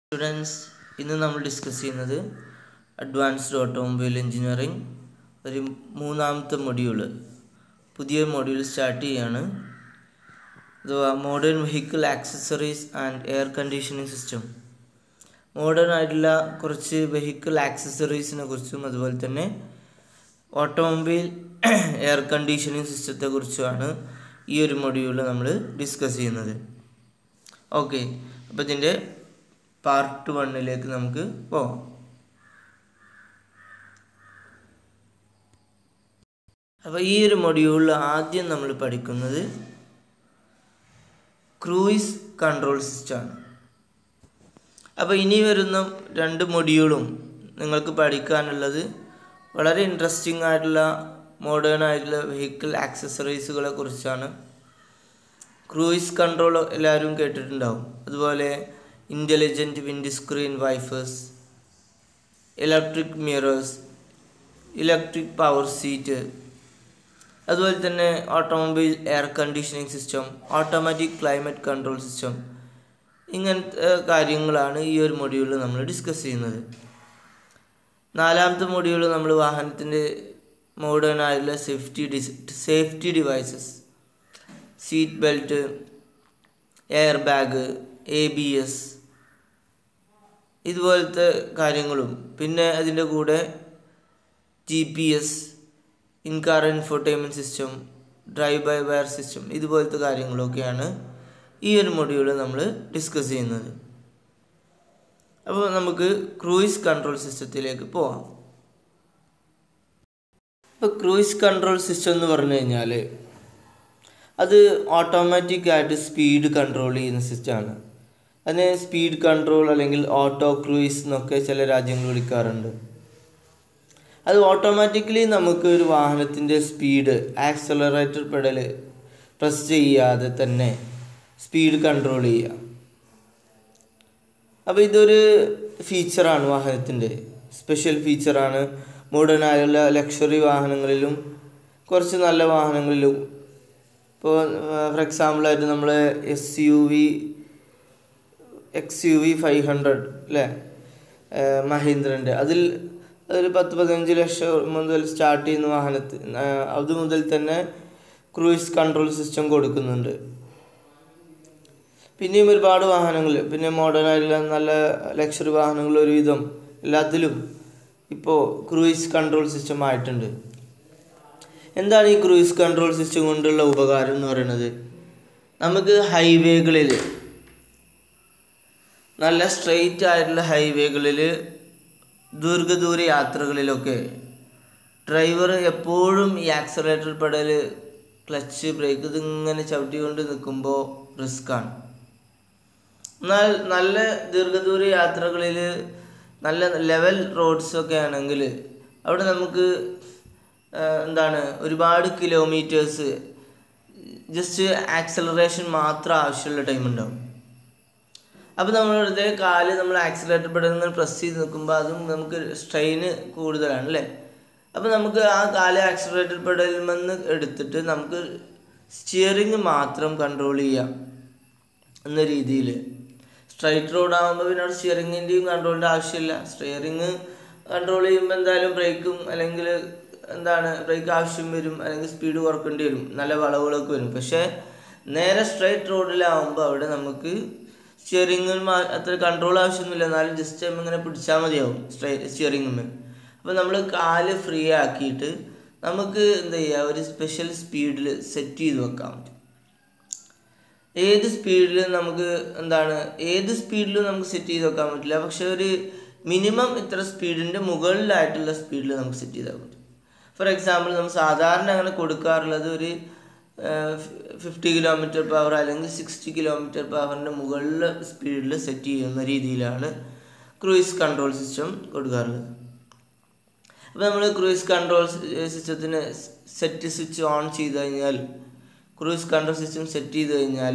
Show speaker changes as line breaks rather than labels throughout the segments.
students ഇന്ന് നമ്മൾ discuss ചെയ്യുന്നത് അഡ്വാൻസ്ഡ് ഓട്ടോമൊബൈൽ എഞ്ചിനീയറിംഗ് ഒരു മൂന്നാമത്തെ മൊഡ്യൂള് പുതിയ മൊഡ്യൂൾ സ്റ്റാർട്ട് ചെയ്യാണ് അഥവാ modern vehicle accessories and air conditioning system modern ആയിട്ടുള്ള കുറച്ച് വെഹിക്കിൾ ആക്സസറീസിനെ കുറിച്ചും അതുപോലെ തന്നെ ഓട്ടോമൊബൈൽ എയർ കണ്ടീഷനിങ് സിസ്റ്റത്തെ കുറിച്ചുമാണ് ഈ ഒരു മൊഡ്യൂളിൽ നമ്മൾ ഡിസ്കസ് ചെയ്യുന്നത് ഓക്കെ അപ്പോൾ ഇതിൻ്റെ പാർട്ട് വണ്ണിലേക്ക് നമുക്ക് പോകാം അപ്പോൾ ഈ ഒരു മൊഡ്യൂളിൽ ആദ്യം നമ്മൾ പഠിക്കുന്നത് ക്രൂയിസ് കൺട്രോൾ സിസ്റ്റമാണ് അപ്പോൾ ഇനി വരുന്ന രണ്ട് മൊഡ്യൂളും നിങ്ങൾക്ക് പഠിക്കാനുള്ളത് വളരെ ഇൻട്രസ്റ്റിംഗ് ആയിട്ടുള്ള മോഡേൺ ആയിട്ടുള്ള വെഹിക്കിൾ ആക്സസറീസുകളെ കുറിച്ചാണ് ക്രൂയിസ് കൺട്രോൾ എല്ലാവരും കേട്ടിട്ടുണ്ടാവും അതുപോലെ intelligent windscreen wipers electric mirrors electric power seat അതുപോലെ തന്നെ automobile air conditioning system automatic climate control system ഇങ്ങനത്തെ കാര്യങ്ങളാണ് ഈ ഒരു മൊഡ്യൂളിൽ നമ്മൾ ഡിസ്കസ് ചെയ്യുന്നത് നാലാമത്തെ മൊഡ്യൂൾ നമ്മൾ വാഹനത്തിൻ്റെ മോഡേൺ ആയിട്ടുള്ള സേഫ്റ്റി ഡിസ് safety devices seat belt airbag A B S ഇതുപോലത്തെ കാര്യങ്ങളും പിന്നെ അതിൻ്റെ കൂടെ G P S in car infotainment system drive by wire system ഇതുപോലത്തെ കാര്യങ്ങളൊക്കെയാണ് ഈ ഒരു മൊഡ്യൂളിൽ നമ്മൾ ഡിസ്കസ് ചെയ്യുന്നത് അപ്പോൾ നമുക്ക് ക്രൂയിസ് കൺട്രോൾ സിസ്റ്റത്തിലേക്ക് പോവാം ഇപ്പോൾ ക്രൂയിസ് കൺട്രോൾ സിസ്റ്റം എന്ന് പറഞ്ഞു കഴിഞ്ഞാൽ അത് ഓട്ടോമാറ്റിക് ആയിട്ട് സ്പീഡ് കൺട്രോൾ ചെയ്യുന്ന സിസ്റ്റമാണ് അതിനെ സ്പീഡ് കൺട്രോൾ അല്ലെങ്കിൽ ഓട്ടോ ക്രൂയിസ് എന്നൊക്കെ ചില രാജ്യങ്ങൾ വിളിക്കാറുണ്ട് അത് ഓട്ടോമാറ്റിക്കലി നമുക്ക് ഒരു വാഹനത്തിൻ്റെ സ്പീഡ് ആക്സലറേറ്റർ പെഡൽ പ്രസ് ചെയ്യാതെ തന്നെ സ്പീഡ് കൺട്രോൾ ചെയ്യുക അപ്പോൾ ഇതൊരു ഫീച്ചറാണ് വാഹനത്തിൻ്റെ സ്പെഷ്യൽ ഫീച്ചറാണ് മോഡേൺ ആയുള്ള ലക്ഷറി വാഹനങ്ങളിലും കുറച്ച് നല്ല വാഹനങ്ങളിലും ഇപ്പോൾ ഫോർ എക്സാമ്പിളായിട്ട് നമ്മൾ S U V X U V five hundred അല്ലേ മഹീന്ദ്രൻ്റെ അതിൽ ഒരു പത്ത് പതിനഞ്ച് ലക്ഷം മുതൽ സ്റ്റാർട്ട് ചെയ്യുന്ന വാഹനത്തിൽ അത് മുതൽ തന്നെ ക്രൂയിസ് കൺട്രോൾ സിസ്റ്റം കൊടുക്കുന്നുണ്ട് പിന്നെയും ഒരുപാട് വാഹനങ്ങൾ പിന്നെ മോഡേൺ ആയിട്ടുള്ള നല്ല ലക്ഷറി വാഹനങ്ങൾ ഒരുവിധം എല്ലാത്തിലും ഇപ്പോൾ ക്രൂയിസ് കൺട്രോൾ സിസ്റ്റം ആയിട്ടുണ്ട് എന്താണ് ഈ ക്രൂയിസ് കൺട്രോൾ സിസ്റ്റം കൊണ്ടുള്ള ഉപകാരം എന്ന് പറയുന്നത് നമുക്ക് ഹൈവേകളിൽ നല്ല സ്ട്രെയിറ്റ് ആയിട്ടുള്ള ഹൈവേകളിൽ ദീർഘദൂര യാത്രകളിലൊക്കെ ഡ്രൈവർ എപ്പോഴും ഈ ആക്സലേറ്റർ പെടൽ ക്ലച്ച് ബ്രേക്ക് ഇതിങ്ങനെ ചവിട്ടിക്കൊണ്ട് നിൽക്കുമ്പോൾ റിസ്ക്കാണ് എന്നാൽ നല്ല ദീർഘദൂര യാത്രകളിൽ നല്ല ലെവൽ റോഡ്സൊക്കെ ആണെങ്കിൽ അവിടെ നമുക്ക് എന്താണ് ഒരുപാട് കിലോമീറ്റേഴ്സ് ജസ്റ്റ് ആക്സലറേഷൻ മാത്രം ആവശ്യമുള്ള ടൈം ഉണ്ടാവും അപ്പോൾ നമ്മൾ വെറുതെ കാല് നമ്മൾ ആക്സിലേറ്റർ പെടുന്ന പ്രസ് ചെയ്ത് നിൽക്കുമ്പോൾ അതും നമുക്ക് സ്ട്രെയിന് കൂടുതലാണ് അല്ലേ അപ്പോൾ നമുക്ക് ആ കാല് ആക്സിലേറ്റർ പെടലിൽ നിന്ന് എടുത്തിട്ട് നമുക്ക് സ്റ്റിയറിങ് മാത്രം കൺട്രോൾ ചെയ്യാം എന്ന രീതിയിൽ സ്ട്രൈറ്റ് റോഡ് ആകുമ്പോൾ പിന്നെ അവിടെ സ്റ്റിയറിങ്ങിൻ്റെയും കൺട്രോളിൻ്റെ ആവശ്യമില്ല സ്റ്റിയറിങ് കൺട്രോൾ ചെയ്യുമ്പോൾ എന്തായാലും ബ്രേക്കും അല്ലെങ്കിൽ എന്താണ് ബ്രേക്ക് ആവശ്യം വരും അല്ലെങ്കിൽ സ്പീഡ് കുറക്കേണ്ടി വരും നല്ല വളവുകളൊക്കെ വരും പക്ഷേ നേരെ സ്ട്രൈറ്റ് റോഡിലാവുമ്പോൾ അവിടെ നമുക്ക് സ്റ്റിയറിംഗിൽ അത്ര കൺട്രോൾ ആവശ്യമൊന്നുമില്ല എന്നാലും ജസ്റ്റ് ഇങ്ങനെ പിടിച്ചാൽ മതിയാവും സ്ട്രൈ സ്റ്റിയറിംഗിൽ അപ്പോൾ നമ്മൾ കാല് ഫ്രീ ആക്കിയിട്ട് നമുക്ക് എന്താ ചെയ്യുക ഒരു സ്പെഷ്യൽ സ്പീഡിൽ സെറ്റ് ചെയ്ത് വെക്കാൻ പറ്റും ഏത് സ്പീഡിൽ നമുക്ക് എന്താണ് ഏത് സ്പീഡിലും നമുക്ക് സെറ്റ് ചെയ്ത് വെക്കാൻ പറ്റില്ല പക്ഷെ ഒരു മിനിമം ഇത്ര സ്പീഡിൻ്റെ മുകളിലായിട്ടുള്ള സ്പീഡിൽ നമുക്ക് സെറ്റ് ചെയ്താൽ പറ്റും ഫോർ എക്സാമ്പിൾ നമ്മൾ സാധാരണ അങ്ങനെ കൊടുക്കാറുള്ളത് ഒരു ഫിഫ്റ്റി കിലോമീറ്റർ പവർ അല്ലെങ്കിൽ സിക്സ്റ്റി കിലോമീറ്റർ പവറിൻ്റെ മുകളിൽ സ്പീഡിൽ സെറ്റ് ചെയ്യുന്ന രീതിയിലാണ് ക്രൂയിസ് കൺട്രോൾ സിസ്റ്റം കൊടുക്കാറുള്ളത് അപ്പോൾ നമ്മൾ ക്രൂയിസ് കൺട്രോൾ സിസ്റ്റത്തിന് സെറ്റ് സ്വിച്ച് ഓൺ ചെയ്ത് കഴിഞ്ഞാൽ ക്രൂയിസ് കൺട്രോൾ സിസ്റ്റം സെറ്റ് ചെയ്ത് കഴിഞ്ഞാൽ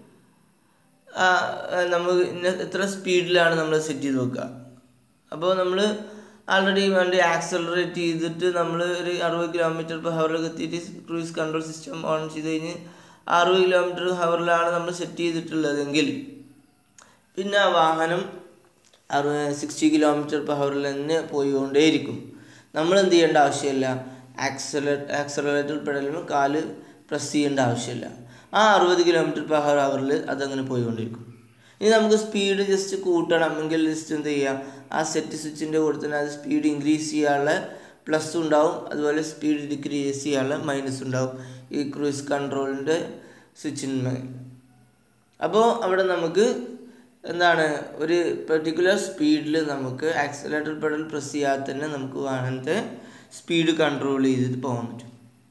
നമ്മൾ എത്ര സ്പീഡിലാണ് നമ്മൾ സെറ്റ് ചെയ്ത് വെക്കുക അപ്പോൾ നമ്മൾ ആൾറെഡി വണ്ടി ആക്സലറേറ്റ് ചെയ്തിട്ട് നമ്മൾ ഒരു അറുപത് കിലോമീറ്റർ പെർ ഹവറിലൊക്കെ എത്തിയിട്ട് ക്രൂയിസ് കൺട്രോൾ സിസ്റ്റം ഓൺ ചെയ്ത് കഴിഞ്ഞ് അറുപത് കിലോമീറ്റർ ഹവറിലാണ് നമ്മൾ സെറ്റ് ചെയ്തിട്ടുള്ളതെങ്കിൽ പിന്നെ ആ വാഹനം അറുപത് സിക്സ്റ്റി കിലോമീറ്റർ പെർ ഹവറിൽ തന്നെ പോയിക്കൊണ്ടേയിരിക്കും നമ്മൾ എന്ത് ചെയ്യേണ്ട ആവശ്യമില്ല ആക്സലേ ആക്സലറേറ്റർ പെടലിന് കാല് പ്രസ് ചെയ്യേണ്ട ആവശ്യമില്ല ആ അറുപത് കിലോമീറ്റർ പെർ ഹവറിൽ അതങ്ങനെ പോയിക്കൊണ്ടിരിക്കും ഇനി നമുക്ക് സ്പീഡ് ജസ്റ്റ് കൂട്ടണം എങ്കിൽ ജസ്റ്റ് എന്ത് ചെയ്യുക ആ സെറ്റ് സ്വിച്ചിൻ്റെ കൂടെ തന്നെ അത് സ്പീഡ് ഇൻക്രീസ് ചെയ്യാനുള്ള പ്ലസ് ഉണ്ടാവും അതുപോലെ സ്പീഡ് ഡിക്രീസ് ചെയ്യാനുള്ള മൈനസ് ഉണ്ടാവും ഈ ക്രൂയിസ് കൺട്രോളിൻ്റെ സ്വിച്ചിന്മേൽ അപ്പോൾ അവിടെ നമുക്ക് എന്താണ് ഒരു പെർട്ടിക്കുലർ സ്പീഡിൽ നമുക്ക് ആക്സിലേറ്റർ പെഡൽ പ്രസ് ചെയ്യാതെ തന്നെ നമുക്ക് വാഹനത്തെ സ്പീഡ് കൺട്രോൾ ചെയ്തിട്ട് പോകാൻ പറ്റും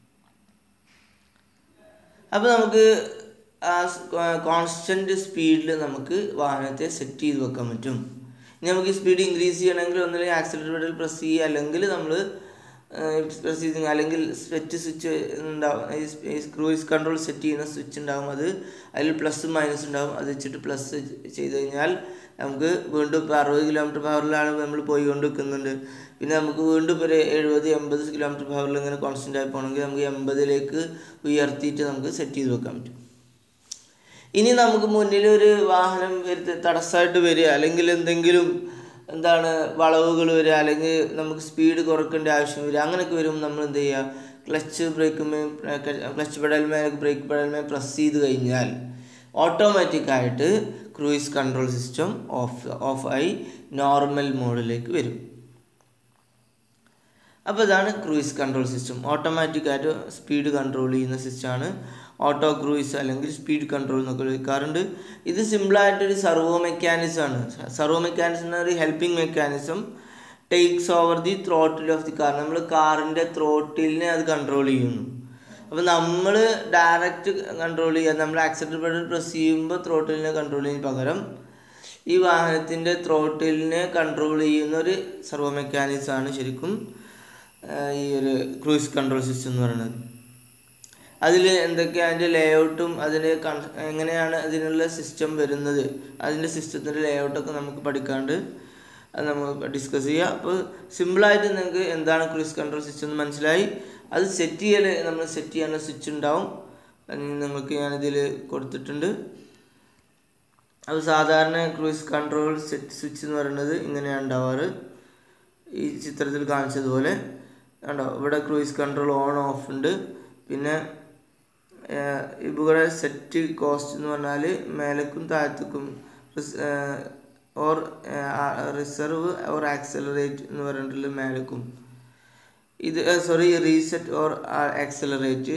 അപ്പോൾ നമുക്ക് ആ കോൺസ്റ്റൻറ്റ് സ്പീഡിൽ നമുക്ക് വാഹനത്തെ സെറ്റ് ചെയ്ത് വെക്കാൻ പറ്റും ഇനി നമുക്ക് സ്പീഡ് ഇൻക്രീസ് ചെയ്യണമെങ്കിൽ ഒന്നുമില്ലെങ്കിൽ ആക്സിലേറ്റർ പെഡൽ പ്രസ് ചെയ്യുക അല്ലെങ്കിൽ നമ്മൾ പ്രസ് ചെയ്ത് അല്ലെങ്കിൽ സെറ്റ് സ്വിച്ച് ഉണ്ടാവും ഈ ക്രൂയിസ് കൺട്രോൾ സെറ്റ് ചെയ്യുന്ന സ്വിച്ച് ഉണ്ടാവും അത് അതിൽ പ്ലസ് മൈനസ് ഉണ്ടാവും അത് വെച്ചിട്ട് പ്ലസ് ചെയ്ത് കഴിഞ്ഞാൽ നമുക്ക് വീണ്ടും ഇപ്പോൾ അറുപത് കിലോമീറ്റർ പവറിലാണ് നമ്മൾ പോയിക്കൊണ്ട് നിൽക്കുന്നുണ്ട് പിന്നെ നമുക്ക് വീണ്ടും ഇപ്പോൾ ഒരു എഴുപത് എൺപത് കിലോമീറ്റർ പവറിൽ ഇങ്ങനെ കോൺസ്റ്റൻ്റ് ആയി പോകണമെങ്കിൽ നമുക്ക് എൺപതിലേക്ക് ഉയർത്തിയിട്ട് നമുക്ക് സെറ്റ് ചെയ്ത് വെക്കാൻ പറ്റും ഇനി നമുക്ക് മുന്നിൽ ഒരു വാഹനം വരുത്തി തടസ്സമായിട്ട് വരിക അല്ലെങ്കിൽ എന്തെങ്കിലും എന്താണ് വളവുകൾ വരിക അല്ലെങ്കിൽ നമുക്ക് സ്പീഡ് കുറക്കേണ്ട ആവശ്യം വരിക അങ്ങനെയൊക്കെ വരുമ്പോൾ നമ്മൾ എന്ത് ചെയ്യുക ക്ലച്ച് ബ്രേക്കുമേ ക്ലച്ച് പെടൽമേ ബ്രേക്ക് പെടൽമേ പ്രസ് ചെയ്ത് കഴിഞ്ഞാൽ ഓട്ടോമാറ്റിക്കായിട്ട് ക്രൂയിസ് കൺട്രോൾ സിസ്റ്റം ഓഫ് ഓഫായി നോർമൽ മോഡിലേക്ക് വരും അപ്പോൾ ഇതാണ് ക്രൂയിസ് കൺട്രോൾ സിസ്റ്റം ഓട്ടോമാറ്റിക്കായിട്ട് സ്പീഡ് കൺട്രോൾ ചെയ്യുന്ന സിസ്റ്റമാണ് ഓട്ടോ ക്രൂയിസ് അല്ലെങ്കിൽ സ്പീഡ് കൺട്രോൾ എന്നൊക്കെ വിളിക്കാറുണ്ട് ഇത് സിമ്പിളായിട്ടൊരു സർവോ മെക്കാനിസം ആണ് സർവോ മെക്കാനിസം എന്ന ഒരു helping mechanism takes over the throttle of the car നമ്മൾ കാറിൻ്റെ ത്രോട്ടിലിനെ അത് കൺട്രോൾ ചെയ്യുന്നു അപ്പോൾ നമ്മൾ ഡയറക്റ്റ് കൺട്രോൾ ചെയ്യുക നമ്മൾ ആക്സിഡൻറ്റ് പെഡൽ പ്രസ് ചെയ്യുമ്പോൾ ത്രോട്ടിലിനെ കൺട്രോൾ ചെയ്യുന്നതിന് പകരം ഈ വാഹനത്തിൻ്റെ ത്രോട്ടിലിനെ കൺട്രോൾ ചെയ്യുന്ന ഒരു സർവോ മെക്കാനിസം ആണ് ശരിക്കും ഈ ഒരു ക്രൂയിസ് കൺട്രോൾ സിസ്റ്റം എന്ന് പറയുന്നത് അതിൽ എന്തൊക്കെയാണ് അതിൻ്റെ ലേഔട്ടും അതിന് കൺ എങ്ങനെയാണ് അതിനുള്ള സിസ്റ്റം വരുന്നത് അതിൻ്റെ സിസ്റ്റത്തിൻ്റെ ലേഔട്ടൊക്കെ നമുക്ക് പഠിക്കാണ്ട് അത് നമുക്ക് ഡിസ്കസ് ചെയ്യാം അപ്പോൾ സിമ്പിളായിട്ട് നിങ്ങൾക്ക് എന്താണ് ക്രൂയിസ് കൺട്രോൾ സിസ്റ്റം എന്ന് മനസ്സിലായി അത് സെറ്റ് ചെയ്യൽ നമ്മൾ സെറ്റ് ചെയ്യാനുള്ള സ്വിച്ച് ഉണ്ടാവും അത് നിങ്ങൾക്ക് ഞാനിതിൽ കൊടുത്തിട്ടുണ്ട് അപ്പോൾ സാധാരണ ക്രൂയിസ് കൺട്രോൾ സെറ്റ് സ്വിച്ച് എന്ന് പറയുന്നത് ഇങ്ങനെയാണ് ഉണ്ടാവാറ് ഈ ചിത്രത്തിൽ കാണിച്ചതുപോലെ കണ്ടോ ഇവിടെ ക്രൂയിസ് കൺട്രോൾ ഓൺ ഓഫ് ഉണ്ട് പിന്നെ ഇവിടെ സെറ്റ് കോസ്റ്റ് എന്ന് പറഞ്ഞാൽ മേലക്കും താഴത്തേക്കും ഓർ റിസർവ് ഓർ ആക്സലറേറ്റ് എന്ന് പറഞ്ഞിട്ടുള്ള മേലക്കും ഇത് sorry reset or accelerate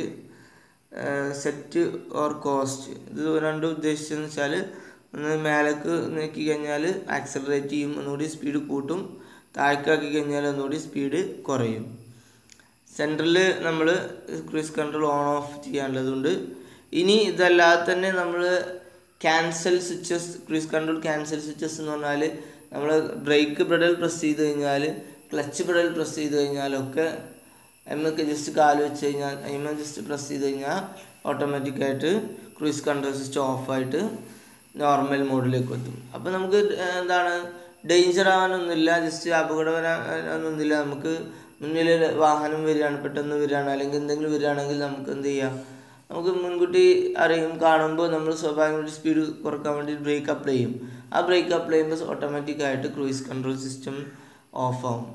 set or coast ഇത് രണ്ടും ഉദ്ദേശിച്ചതെന്ന് വെച്ചാൽ ഒന്ന് മേലേക്ക് നീക്കി കഴിഞ്ഞാൽ ആക്സലറേറ്റ് ചെയ്യും ഒന്നുകൂടി സ്പീഡ് കൂട്ടും താഴേക്കാക്കി കഴിഞ്ഞാൽ ഒന്നുകൂടി സ്പീഡ് കുറയും സെൻട്രൽ നമ്മൾ ക്രൂയിസ് കൺട്രോൾ ഓൺ ഓഫ് ചെയ്യാനുള്ളതുണ്ട് ഇനി ഇതല്ലാതെ തന്നെ നമ്മൾ cancel switches cruise control cancel switches എന്ന് പറഞ്ഞാൽ നമ്മൾ ബ്രേക്ക് പെഡൽ പ്രസ് ചെയ്ത് കഴിഞ്ഞാൽ ക്ലച്ച് പെഡൽ പ്രസ് ചെയ്ത് കഴിഞ്ഞാലൊക്കെ നമുക്ക് ജസ്റ്റ് കാല് വെച്ച് കഴിഞ്ഞാൽ അതിമ ജസ്റ്റ് പ്രസ് ചെയ്ത് കഴിഞ്ഞാൽ ഓട്ടോമാറ്റിക്കായിട്ട് ക്രൂയിസ് കൺട്രോൾ സിസ്റ്റം ഓഫായിട്ട് നോർമൽ മോഡിലേക്ക് എത്തും അപ്പോൾ നമുക്ക് എന്താണ് ഡേഞ്ചർ ആവാനൊന്നുമില്ല ജസ്റ്റ് അപകടം വരാനൊന്നുമില്ല നമുക്ക് മുന്നിൽ വാഹനം വരികയാണ് പെട്ടെന്ന് വരികയാണ് അല്ലെങ്കിൽ എന്തെങ്കിലും വരികയാണെങ്കിൽ നമുക്ക് എന്ത് ചെയ്യാം നമുക്ക് മുൻകൂട്ടി അറിയും കാണുമ്പോൾ നമ്മൾ സ്വാഭാവികമായിട്ട് സ്പീഡ് കുറക്കാൻ വേണ്ടി ബ്രേക്ക് അപ്ലൈ ചെയ്യും ആ ബ്രേക്ക് അപ്ലൈ ചെയ്യുമ്പോൾ ഓട്ടോമാറ്റിക്കായിട്ട് ക്രൂയിസ് കൺട്രോൾ സിസ്റ്റം ഓഫ് ആവും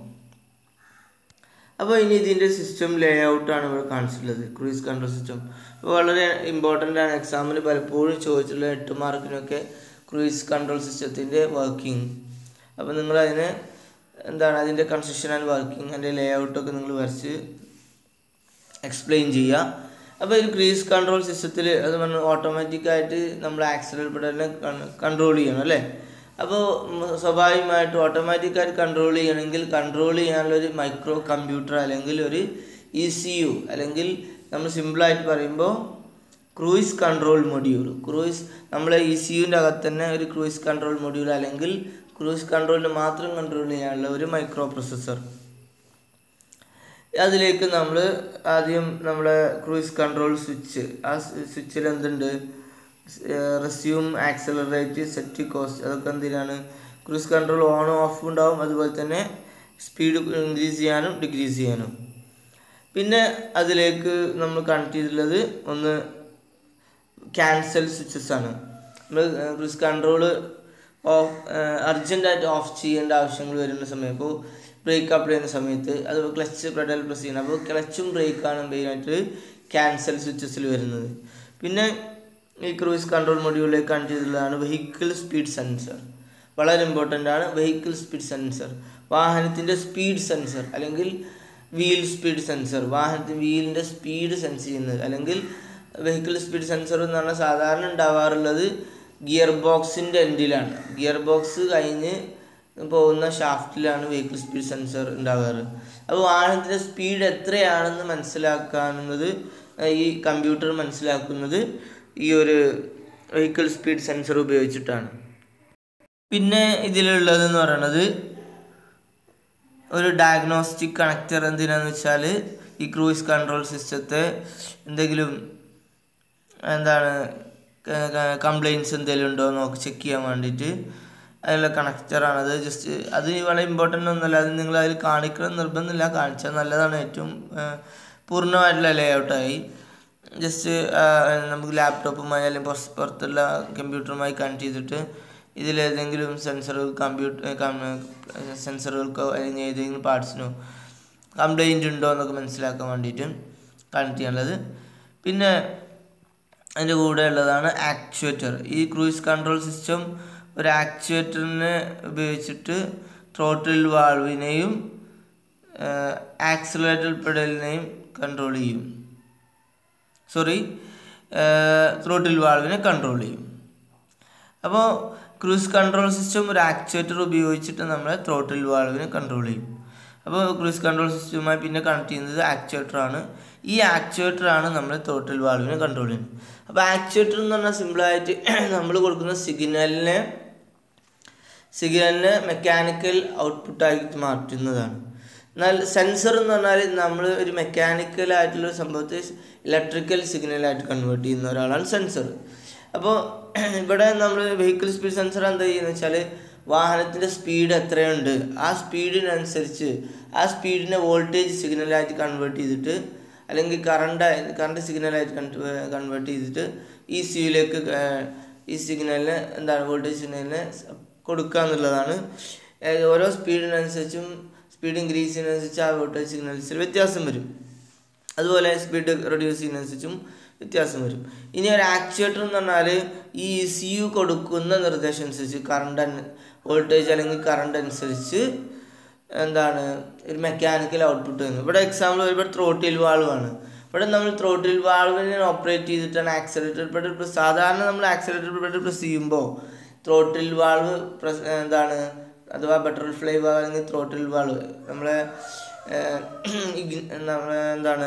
അപ്പോൾ ഇനി ഇതിൻ്റെ സിസ്റ്റം ലേ ഔട്ടാണ് ഇവിടെ കാണിച്ചിട്ടുള്ളത് ക്രൂയിസ് കൺട്രോൾ സിസ്റ്റം അപ്പോൾ വളരെ ഇമ്പോർട്ടൻ്റ് ആണ് എക്സാമിന് പലപ്പോഴും ചോദിച്ചിട്ടുള്ള എട്ട് മാർക്കിനൊക്കെ ക്രൂയിസ് കൺട്രോൾ സിസ്റ്റത്തിൻ്റെ വർക്കിംഗ് അപ്പോൾ നിങ്ങൾ അതിന് എന്താണ് അതിൻ്റെ കൺസ്ട്രക്ഷൻ ആൻഡ് വർക്കിംഗ് അതിൻ്റെ ലേ ഔട്ടൊക്കെ നിങ്ങൾ വരച്ച് എക്സ്പ്ലെയിൻ ചെയ്യുക അപ്പോൾ ഈ ക്രീസ് കൺട്രോൾ സിസ്റ്റത്തിൽ അത് പറഞ്ഞ് ഓട്ടോമാറ്റിക്കായിട്ട് നമ്മൾ ആക്സിഡൻറ്റ് പെടലിനെ കൺട്രോൾ ചെയ്യണം അല്ലേ അപ്പോൾ സ്വാഭാവികമായിട്ട് ഓട്ടോമാറ്റിക്കായിട്ട് കൺട്രോൾ ചെയ്യണമെങ്കിൽ കൺട്രോൾ ചെയ്യാനുള്ള ഒരു മൈക്രോ കമ്പ്യൂട്ടർ അല്ലെങ്കിൽ ഒരു ഇ സി യു അല്ലെങ്കിൽ നമ്മൾ സിമ്പിളായിട്ട് പറയുമ്പോൾ ക്രൂയിസ് കൺട്രോൾ മൊഡ്യൂൾ ക്രൂയിസ് നമ്മളെ ഇ സി യുവിൻ്റെ അകത്ത് തന്നെ ഒരു ക്രൂയിസ് കൺട്രോൾ മൊഡ്യൂൾ അല്ലെങ്കിൽ ക്രൂയിസ് കൺട്രോളിന് മാത്രം കൺട്രോൾ ചെയ്യാനുള്ള ഒരു മൈക്രോ പ്രൊസസ്സർ അതിലേക്ക് നമ്മൾ ആദ്യം നമ്മുടെ ക്രൂയിസ് കൺട്രോൾ സ്വിച്ച് ആ സ്വിച്ചിൽ എന്തുണ്ട് റെസ്യൂം ആക്സലറേറ്റ് സെറ്റ് കോസ്റ്റ് അതൊക്കെ എന്തിനാണ് ക്രൂയിസ് കൺട്രോൾ ഓൺ ഓഫ് ഉണ്ടാവും അതുപോലെ തന്നെ സ്പീഡ് ഇൻക്രീസ് ചെയ്യാനും ഡിക്രീസ് ചെയ്യാനും പിന്നെ അതിലേക്ക് നമ്മൾ കണക്ട് ചെയ്തിട്ടുള്ളത് ഒന്ന് ക്യാൻസൽ സ്വിച്ചസ് ആണ് നമ്മൾ ക്രൂയിസ് കൺട്രോൾ ഓഫ് അർജൻറ്റായിട്ട് ഓഫ് ചെയ്യേണ്ട ആവശ്യങ്ങൾ വരുന്ന സമയം ഇപ്പോൾ ബ്രേക്ക് അപ്ലൈ ചെയ്യുന്ന സമയത്ത് അത് ക്ലച്ച് പെഡൽ പ്രസ് ചെയ്യണം അപ്പോൾ ക്ലച്ചും ബ്രേക്കാണ് മെയിനായിട്ട് ക്യാൻസൽ സ്വിച്ചസിൽ വരുന്നത് പിന്നെ ഈ ക്രൂയിസ് കൺട്രോൾ മൊഡ്യൂളിലേക്ക് കണക്ട് ചെയ്തിട്ടുള്ളതാണ് വെഹിക്കിൾ സ്പീഡ് സെൻസർ വളരെ ഇമ്പോർട്ടൻ്റ് ആണ് വെഹിക്കിൾ സ്പീഡ് സെൻസർ വാഹനത്തിൻ്റെ സ്പീഡ് സെൻസർ അല്ലെങ്കിൽ വീൽ സ്പീഡ് സെൻസർ വാഹനത്തിൻ്റെ വീലിൻ്റെ സ്പീഡ് സെൻസ് ചെയ്യുന്നത് അല്ലെങ്കിൽ വെഹിക്കിൾ സ്പീഡ് സെൻസർ എന്ന് പറഞ്ഞാൽ സാധാരണ ഉണ്ടാവാറുള്ളത് ഗിയർ ബോക്സിൻ്റെ എൻഡിലാണ് ഗിയർ ബോക്സ് കഴിഞ്ഞ് പോകുന്ന ഷാഫ്റ്റിലാണ് വെഹിക്കിൾ സ്പീഡ് സെൻസർ ഉണ്ടാകാറ് അപ്പോൾ വാഹനത്തിൻ്റെ സ്പീഡ് എത്രയാണെന്ന് മനസ്സിലാക്കാവുന്നത് ഈ കമ്പ്യൂട്ടർ മനസ്സിലാക്കുന്നത് ഈ ഒരു വെഹിക്കിൾ സ്പീഡ് സെൻസർ ഉപയോഗിച്ചിട്ടാണ് പിന്നെ ഇതിലുള്ളതെന്ന് പറയുന്നത് ഒരു ഡയഗ്നോസ്റ്റിക് കണക്ടർ എന്തിനാന്ന് വെച്ചാൽ ഈ ക്രൂയിസ് കൺട്രോൾ സിസ്റ്റത്തെ എന്തെങ്കിലും എന്താണ് കംപ്ലയിൻസ് എന്തെങ്കിലും ഉണ്ടോ എന്ന് നോക്കി ചെക്ക് ചെയ്യാൻ വേണ്ടിയിട്ട് അതിലുള്ള കണക്ടറാണത് ജസ്റ്റ് അത് വളരെ ഇമ്പോർട്ടൻ്റ് ഒന്നുമല്ല അത് നിങ്ങൾ അതിൽ കാണിക്കണം നിർബന്ധമില്ല കാണിച്ചാൽ നല്ലതാണ് ഏറ്റവും പൂർണ്ണമായിട്ടുള്ള ലേ ഔട്ടായി ജസ്റ്റ് നമുക്ക് ലാപ്ടോപ്പുമായി അല്ലെങ്കിൽ പുറത്ത് പുറത്തുള്ള കമ്പ്യൂട്ടറുമായി കണക്ട് ചെയ്തിട്ട് ഇതിലേതെങ്കിലും സെൻസറുകൾ കമ്പ്യൂട്ടർ സെൻസറുകൾക്കോ അല്ലെങ്കിൽ ഏതെങ്കിലും പാർട്സിനോ കംപ്ലൈൻറ്റ് ഉണ്ടോ എന്നൊക്കെ മനസ്സിലാക്കാൻ വേണ്ടിയിട്ട് കണക്ട് ചെയ്യാനുള്ളത് പിന്നെ അതിൻ്റെ കൂടെ ഉള്ളതാണ് ആക്ച്വേറ്റർ ഈ ക്രൂയിസ് കൺട്രോൾ സിസ്റ്റം ഒരു ആക്ച്വേറ്ററിനെ ഉപയോഗിച്ചിട്ട് ത്രോട്ടിൽ വാൾവിനെയും ആക്സിലേറ്റർ പെഡലിനെയും കൺട്രോൾ ചെയ്യും സോറി ത്രോട്ടിൽ വാൾവിനെ കൺട്രോൾ ചെയ്യും അപ്പോൾ ക്രൂസ് കൺട്രോൾ സിസ്റ്റം ഒരു ആക്ച്വേറ്റർ ഉപയോഗിച്ചിട്ട് നമ്മൾ ത്രോട്ടിൽ വാൾവിനെ കൺട്രോൾ ചെയ്യും അപ്പോൾ ക്രൂസ് കൺട്രോൾ സിസ്റ്റവുമായി പിന്നെ കണക്ട് ചെയ്യുന്നത് ആക്ച്വേറ്ററാണ് ഈ ആക്ച്വേറ്ററാണ് നമ്മൾ ത്രോട്ടിൽ വാൾവിനെ കൺട്രോൾ ചെയ്യുന്നത് അപ്പോൾ ആക്ച്വേറ്റർ എന്ന് പറഞ്ഞാൽ സിമ്പിളായിട്ട് നമ്മൾ കൊടുക്കുന്ന സിഗ്നലിനെ സിഗ്നലിനെ മെക്കാനിക്കൽ ഔട്ട്പുട്ടായിട്ട് മാറ്റുന്നതാണ് എന്നാൽ സെൻസർ എന്ന് പറഞ്ഞാൽ നമ്മൾ ഒരു മെക്കാനിക്കൽ ആയിട്ടുള്ള സംഭവത്തെ ഇലക്ട്രിക്കൽ സിഗ്നലായിട്ട് കൺവേർട്ട് ചെയ്യുന്ന ഒരാളാണ് സെൻസർ അപ്പോൾ ഇവിടെ നമ്മൾ വെഹിക്കിൾ സ്പീഡ് സെൻസർ എന്താ ചെയ്യുന്നത് വെച്ചാൽ വാഹനത്തിൻ്റെ സ്പീഡ് എത്രയുണ്ട് ആ സ്പീഡിനനുസരിച്ച് ആ സ്പീഡിനെ വോൾട്ടേജ് സിഗ്നലായിട്ട് കൺവേർട്ട് ചെയ്തിട്ട് അല്ലെങ്കിൽ കറണ്ട് കറണ്ട് സിഗ്നലായിട്ട് കൺവേർട്ട് ചെയ്തിട്ട് ഈ സിയിലേക്ക് ഈ സിഗ്നലിന് എന്താണ് വോൾട്ടേജ് സിഗ്നലിനെ കൊടുക്കുക എന്നുള്ളതാണ് ഓരോ സ്പീഡിനനുസരിച്ചും സ്പീഡ് ഇൻക്രീസ് ചെയ്യുന്നതനുസരിച്ച് ആ വോൾട്ടേജ് സിഗ്നൽസിൽ വ്യത്യാസം വരും അതുപോലെ സ്പീഡ് റെഡ്യൂസ് ചെയ്യുന്നതനുസരിച്ചും വ്യത്യാസം വരും ഇനി ഒരു ആക്ച്വേറ്റർ എന്ന് പറഞ്ഞാൽ ഈ സി യു കൊടുക്കുന്ന നിർദ്ദേശം അനുസരിച്ച് കറണ്ട് വോൾട്ടേജ് അല്ലെങ്കിൽ കറണ്ട് അനുസരിച്ച് എന്താണ് ഒരു മെക്കാനിക്കൽ ഔട്ട്പുട്ട് വരുന്നത് ഇവിടെ എക്സാമ്പിൾ വരുമ്പോൾ ത്രോട്ടിൽ വാൾവാണ് ഇവിടെ നമ്മൾ ത്രോട്ടിൽ വാൾവിനെ ഓപ്പറേറ്റ് ചെയ്തിട്ടാണ് ആക്സിലേറ്റർ പെഡൽ പ്രസ് സാധാരണ നമ്മൾ ആക്സിലേറ്റർ പെഡൽ പ്രസ് ചെയ്യുമ്പോൾ ത്രോട്ടിൽ വാൾവ് പ്രസ് എന്താണ് അഥവാ ബട്ടർഫ്ലൈ വാൾവ് അല്ലെങ്കിൽ ത്രോട്ടിൽ വാൾവ് നമ്മളെ നമ്മളെ എന്താണ്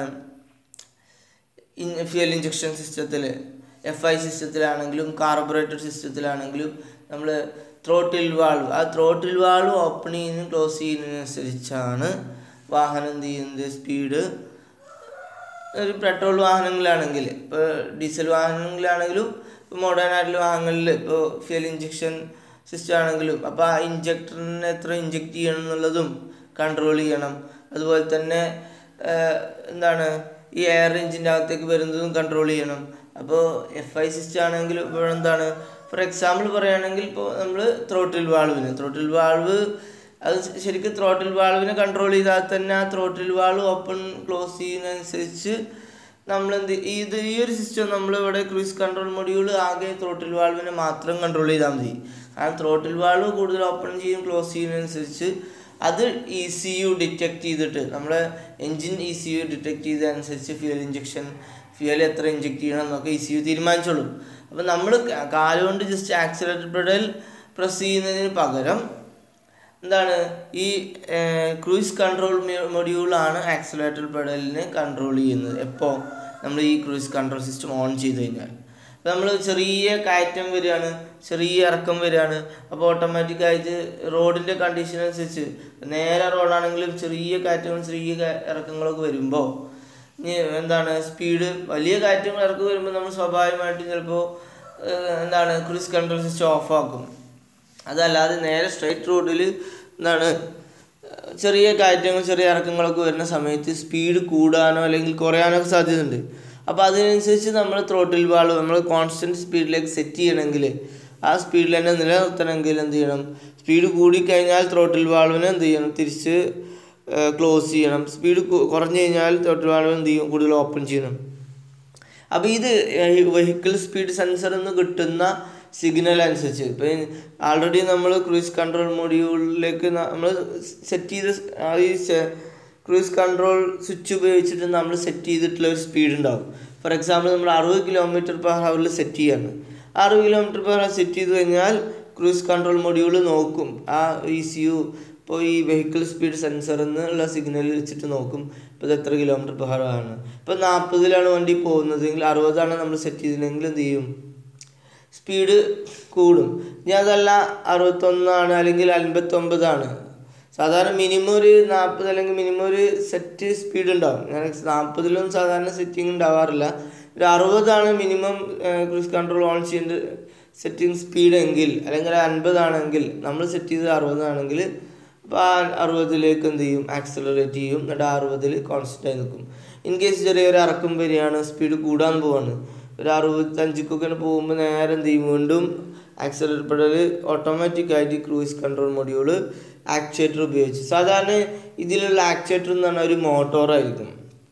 ഫ്യൂൽ ഇഞ്ചക്ഷൻ സിസ്റ്റത്തിൽ എഫ് ഐ സിസ്റ്റത്തിലാണെങ്കിലും കാർബറേറ്റർ സിസ്റ്റത്തിലാണെങ്കിലും നമ്മൾ ത്രോട്ടിൽ വാൾവ് ആ ത്രോട്ടിൽ വാൾവ് ഓപ്പൺ ചെയ്യുന്നതും ക്ലോസ് ചെയ്യുന്നതിനനുസരിച്ചാണ് വാഹനം എന്ത് ചെയ്യുന്നത് സ്പീഡ് ഒരു പെട്രോൾ വാഹനങ്ങളാണെങ്കിൽ ഇപ്പോൾ ഡീസൽ വാഹനങ്ങളാണെങ്കിലും ഇപ്പോൾ മോഡേൺ ആയിട്ടുള്ള വാഹനങ്ങളിൽ ഇപ്പോൾ ഫ്യൂൽ ഇഞ്ചക്ഷൻ സിസ്റ്റം ആണെങ്കിലും അപ്പോൾ ആ ഇഞ്ചക്ടറിനെ എത്ര ഇഞ്ചക്ട് ചെയ്യണം എന്നുള്ളതും കൺട്രോൾ ചെയ്യണം അതുപോലെ തന്നെ എന്താണ് ഈ എയർ എഞ്ചിൻ്റെ അകത്തേക്ക് വരുന്നതും കൺട്രോൾ ചെയ്യണം അപ്പോൾ എഫ് ഐ സിസ്റ്റം ആണെങ്കിൽ ഇപ്പോൾ എന്താണ് ഫോർ എക്സാമ്പിൾ പറയുകയാണെങ്കിൽ ഇപ്പോൾ നമ്മൾ ത്രോട്ടിൽ വാൾവിന് ത്രോട്ടിൽ വാൾവ് അത് ശരിക്കും ത്രോട്ടിൽ വാൾവിനെ കൺട്രോൾ ചെയ്താൽ തന്നെ ആ ത്രോട്ടിൽ വാൾവ് ഓപ്പൺ ക്ലോസ് ചെയ്യുന്നതനുസരിച്ച് നമ്മൾ എന്ത് ഇത് ഈ ഒരു സിസ്റ്റം നമ്മൾ ഇവിടെ ക്രൂസ് കൺട്രോൾ മൊഡ്യൂൾ ആകെ ത്രോട്ടിൽ വാൾവിനെ മാത്രം കൺട്രോൾ ചെയ്താൽ മതി ആ ത്രോട്ടിൽ വാൾവ് കൂടുതൽ ഓപ്പൺ ചെയ്യും ക്ലോസ് ചെയ്യുന്നതനുസരിച്ച് അത് ഇ സി യു ഡിറ്റക്ട് ചെയ്തിട്ട് നമ്മുടെ engine E C U detect ചെയ്തതനുസരിച്ച് ഫ്യൂൽ ഇഞ്ചക്ഷൻ ഫ്യൂൽ എത്ര ഇഞ്ചക്ട് ചെയ്യണം എന്നൊക്കെ ഇ സി യു തീരുമാനിച്ചോളും അപ്പോൾ നമ്മൾ കാലുകൊണ്ട് ജസ്റ്റ് ആക്സിലേറ്റർ പെഡൽ പ്രസ് ചെയ്യുന്നതിന് പകരം എന്താണ് ഈ ക്രൂയിസ് കൺട്രോൾ മൊഡ്യൂളാണ് ആക്സിലേറ്റർ പെഡലിനെ കൺട്രോൾ ചെയ്യുന്നത് എപ്പോൾ നമ്മൾ ഈ ക്രൂയിസ് കൺട്രോൾ സിസ്റ്റം ഓൺ ചെയ്ത് കഴിഞ്ഞാൽ അപ്പോൾ നമ്മൾ ചെറിയ കയറ്റം വരികയാണ് ചെറിയ ഇറക്കം വരികയാണ് അപ്പോൾ ഓട്ടോമാറ്റിക്കായിട്ട് റോഡിൻ്റെ കണ്ടീഷൻ അനുസരിച്ച് നേരെ റോഡാണെങ്കിലും ചെറിയ കയറ്റങ്ങളും ചെറിയ ഇറക്കങ്ങളൊക്കെ വരുമ്പോൾ ഇനി എന്താണ് സ്പീഡ് വലിയ കയറ്റങ്ങൾ ഇറക്കം വരുമ്പോൾ നമ്മൾ സ്വാഭാവികമായിട്ടും ചിലപ്പോൾ എന്താണ് ക്രൂസ് കൺട്രോൾ സിസ്റ്റം ഓഫ് ആക്കും അതല്ലാതെ നേരെ സ്ട്രൈറ്റ് റോഡിൽ എന്താണ് ചെറിയ കയറ്റങ്ങൾ ചെറിയ ഇറക്കങ്ങളൊക്കെ വരുന്ന സമയത്ത് സ്പീഡ് കൂടാനോ അല്ലെങ്കിൽ കുറയാനോ ഒക്കെ സാധ്യതയുണ്ട് അപ്പോൾ അതിനനുസരിച്ച് നമ്മൾ ത്രോട്ടിൽ വാൾവ് നമ്മൾ കോൺസ്റ്റൻറ്റ് സ്പീഡിലേക്ക് സെറ്റ് ചെയ്യണമെങ്കിൽ ആ സ്പീഡിൽ തന്നെ നിലനിർത്തണമെങ്കിൽ എന്ത് ചെയ്യണം സ്പീഡ് കൂടിക്കഴിഞ്ഞാൽ ത്രോട്ടിൽ വാൾവിനെ എന്ത് ചെയ്യണം തിരിച്ച് ക്ലോസ് ചെയ്യണം സ്പീഡ് കുറഞ്ഞു കഴിഞ്ഞാൽ ത്രോട്ടിൽ വാൾവ് എന്ത് ചെയ്യും കൂടുതൽ ഓപ്പൺ ചെയ്യണം അപ്പോൾ ഇത് വെഹിക്കിൾ സ്പീഡ് സെൻസറിൽ നിന്ന് കിട്ടുന്ന സിഗ്നൽ അനുസരിച്ച് ഇപ്പം ആൾറെഡി നമ്മൾ ക്രൂയിസ് കൺട്രോൾ മൊഡ്യൂളിലേക്ക് നമ്മൾ സെറ്റ് ചെയ്ത് ആ ഈ ക്രൂയിസ് കൺട്രോൾ സ്വിച്ച് ഉപയോഗിച്ചിട്ട് നമ്മൾ സെറ്റ് ചെയ്തിട്ടുള്ള ഒരു സ്പീഡ് ഉണ്ടാവും ഫോർ എക്സാമ്പിൾ നമ്മൾ അറുപത് കിലോമീറ്റർ പെർ ഹവറിൽ സെറ്റ് ചെയ്യാണ് അറുപത് കിലോമീറ്റർ പെർ ഹവർ സെറ്റ് ചെയ്ത് കഴിഞ്ഞാൽ ക്രൂയിസ് കൺട്രോൾ മൊഡ്യൂൾ നോക്കും ആ ഇ സി യു ഇപ്പോൾ ഈ വെഹിക്കിൾ സ്പീഡ് സെൻസറിൽ നിന്നുള്ള സിഗ്നൽ വെച്ചിട്ട് നോക്കും ഇപ്പോൾ ഇത് എത്ര കിലോമീറ്റർ പെർ ഹവർ ആണ് ഇപ്പോൾ നാൽപ്പതിലാണ് വണ്ടി പോകുന്നതെങ്കിൽ അറുപതാണ് നമ്മൾ സെറ്റ് ചെയ്തില്ലെങ്കിൽ എന്ത് ചെയ്യും സ്പീഡ് കൂടും ഇനി അതല്ല അറുപത്തൊന്നാണ് അല്ലെങ്കിൽ അൻപത്തൊമ്പതാണ് സാധാരണ മിനിമം ഒരു നാൽപ്പത് അല്ലെങ്കിൽ മിനിമം ഒരു സെറ്റ് സ്പീഡ് ഉണ്ടാവും ഞാൻ നാൽപ്പതിലൊന്നും സാധാരണ സെറ്റിംഗ് ഉണ്ടാവാറില്ല ഒരു അറുപതാണ് മിനിമം ക്രൂസ് കൺട്രോൾ ഓൺ ചെയ്യേണ്ട സെറ്റിംഗ് സ്പീഡ് എങ്കിൽ അല്ലെങ്കിൽ അൻപതാണെങ്കിൽ നമ്മൾ സെറ്റ് ചെയ്തത് അറുപതാണെങ്കിൽ അപ്പോൾ ആ അറുപതിലേക്ക് എന്ത് ചെയ്യും ആക്സലറേറ്റ് ചെയ്യും എന്നിട്ട് ആ അറുപതിൽ കോൺസ്റ്റൻ്റ് ആയി നിൽക്കും ഇൻ കേസ് ചെറിയൊരു ഇറക്കം വരികയാണ് സ്പീഡ് കൂടാൻ പോവാണ് ഒരു അറുപത്തഞ്ചിക്കൊക്കെ പോകുമ്പോൾ നേരെ എന്ത് ചെയ്യും വീണ്ടും ആക്സലറേറ്റ് പെടൽ ഓട്ടോമാറ്റിക്കായിട്ട് ക്രൂയിസ് കൺട്രോൾ മൊഡ്യൂള് ആക്ച്വേറ്റർ ഉപയോഗിച്ച് സാധാരണ ഇതിലുള്ള ആക്ച്വേറ്റർ എന്ന് പറഞ്ഞാൽ ഒരു മോട്ടോറായിരിക്കും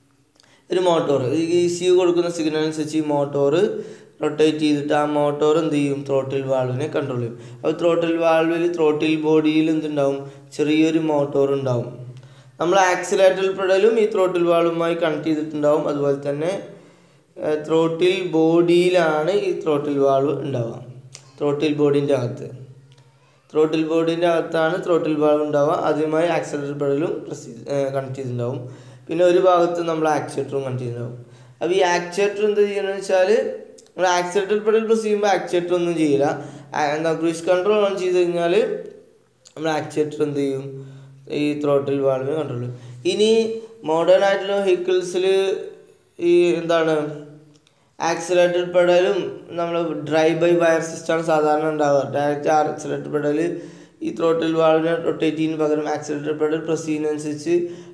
ഒരു മോട്ടോർ ഈ സി യു കൊടുക്കുന്ന സിഗ്നൽ അനുസരിച്ച് ഈ മോട്ടോർ റൊട്ടേറ്റ് ചെയ്തിട്ട് ആ മോട്ടോർ എന്ത് ചെയ്യും ത്രോട്ടിൽ വാൾവിനെ കൺട്രോൾ ചെയ്യും അപ്പോൾ ത്രോട്ടിൽ വാൾവിൽ ത്രോട്ടിൽ ബോഡിയിൽ എന്തുണ്ടാവും ചെറിയൊരു മോട്ടോർ ഉണ്ടാവും നമ്മൾ ആക്സിലേറ്റർ പെടലും ഈ ത്രോട്ടിൽ വാൾവുമായി കണക്ട് ചെയ്തിട്ടുണ്ടാവും അതുപോലെ തന്നെ ത്രോട്ടിൽ ബോഡിയിലാണ് ഈ ത്രോട്ടിൽ വാൾവ് ഉണ്ടാവുക ത്രോട്ടിൽ ബോഡീൻ്റെ അകത്ത് ത്രോട്ടിൽ ബോർഡിൻ്റെ അകത്താണ് ത്രോട്ടിൽ വാൾവ് ഉണ്ടാവുക അതുമായി ആക്സിലേറ്റർ പെടലും പ്രസ് കണക്ട് ചെയ്തിട്ടുണ്ടാവും പിന്നെ ഒരു ഭാഗത്ത് നമ്മൾ ആക്സിലേറ്ററും കണക്ട് ചെയ്തിട്ടുണ്ടാവും അപ്പോൾ ഈ ആക്സിലേറ്റർ എന്ത് ചെയ്യണമെന്ന് വെച്ചാൽ നമ്മൾ ആക്സിലേറ്റർ പെടൽ പ്രസ് ചെയ്യുമ്പോൾ ആക്സിലേറ്റർ ഒന്നും ചെയ്യില്ല എന്താ ക്രൂസ് കൺട്രോൾ ഓൺ ചെയ്ത് കഴിഞ്ഞാൽ നമ്മൾ ആക്സിലേറ്റർ എന്ത് ചെയ്യും ഈ ത്രോട്ടിൽ വാൾവ് കൺട്രോൾ ചെയ്യും ഇനി മോഡേൺ ആയിട്ടുള്ള വെഹിക്കിൾസിൽ ഈ എന്താണ് ആക്സിലേറ്റഡ് പെഡലും നമ്മൾ ഡ്രൈവ് ബൈ വയർ സിസ്റ്റമാണ് സാധാരണ ഉണ്ടാവുക ഡയറക്റ്റ് ആക്സിലേറ്റഡ് പെഡൽ ഈ ത്രോട്ടിൽ വാൾവിനെ റൊട്ടേറ്റ് ചെയ്യുന്നതിന് പകരം ആക്സിലേറ്റഡ് പെഡൽ പ്രസ് ചെയ്യുന്നതനുസരിച്ച്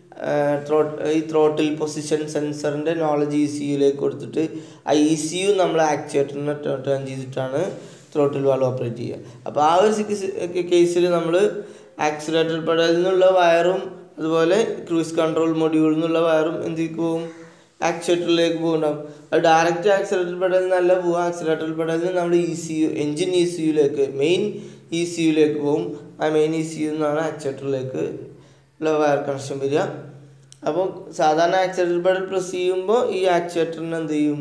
ഈ ത്രോട്ടിൽ പൊസിഷൻ സെൻസറിൻ്റെ നോളജ് ഇ സി യുയിലേക്ക് കൊടുത്തിട്ട് ആ ഇ സി യു നമ്മൾ ആക്ച്വേറ്ററിനെ ടേൺ ചെയ്തിട്ടാണ് ത്രോട്ടിൽ വാൾവ് ഓപ്പറേറ്റ് ചെയ്യുക അപ്പോൾ ആ ഒരു കേസിൽ നമ്മൾ ആക്സിലേറ്റഡ് പെഡലിൽ നിന്നുള്ള വയറും അതുപോലെ ക്രൂസ് കൺട്രോൾ മൊഡ്യൂളിൽ നിന്നുള്ള വയറും എന്തിലേക്ക് പോകും ആക്സിലേറ്ററിലേക്ക് പോകുന്നുണ്ടാവും അത് ഡയറക്റ്റ് ആക്സിലേറ്റർ പെഡലിൽ നിന്നല്ല പോകുക ആക്സിലേറ്റർ പെഡലിൽ നിന്ന് നമ്മൾ E C U engine E C യുയിലേക്ക് മെയിൻ ഇ സി യുയിലേക്ക് പോകും ആ മെയിൻ ഇ സി യു നിന്നാണ് ആക്സിലേറ്ററിലേക്ക് ഉള്ള വയർ കണക്ഷൻ വരിക അപ്പോൾ സാധാരണ ആക്സിലേറ്റർ പെഡൽ പ്രസ് ചെയ്യുമ്പോൾ ഈ ആക്സിലേറ്ററിനെ എന്ത് ചെയ്യും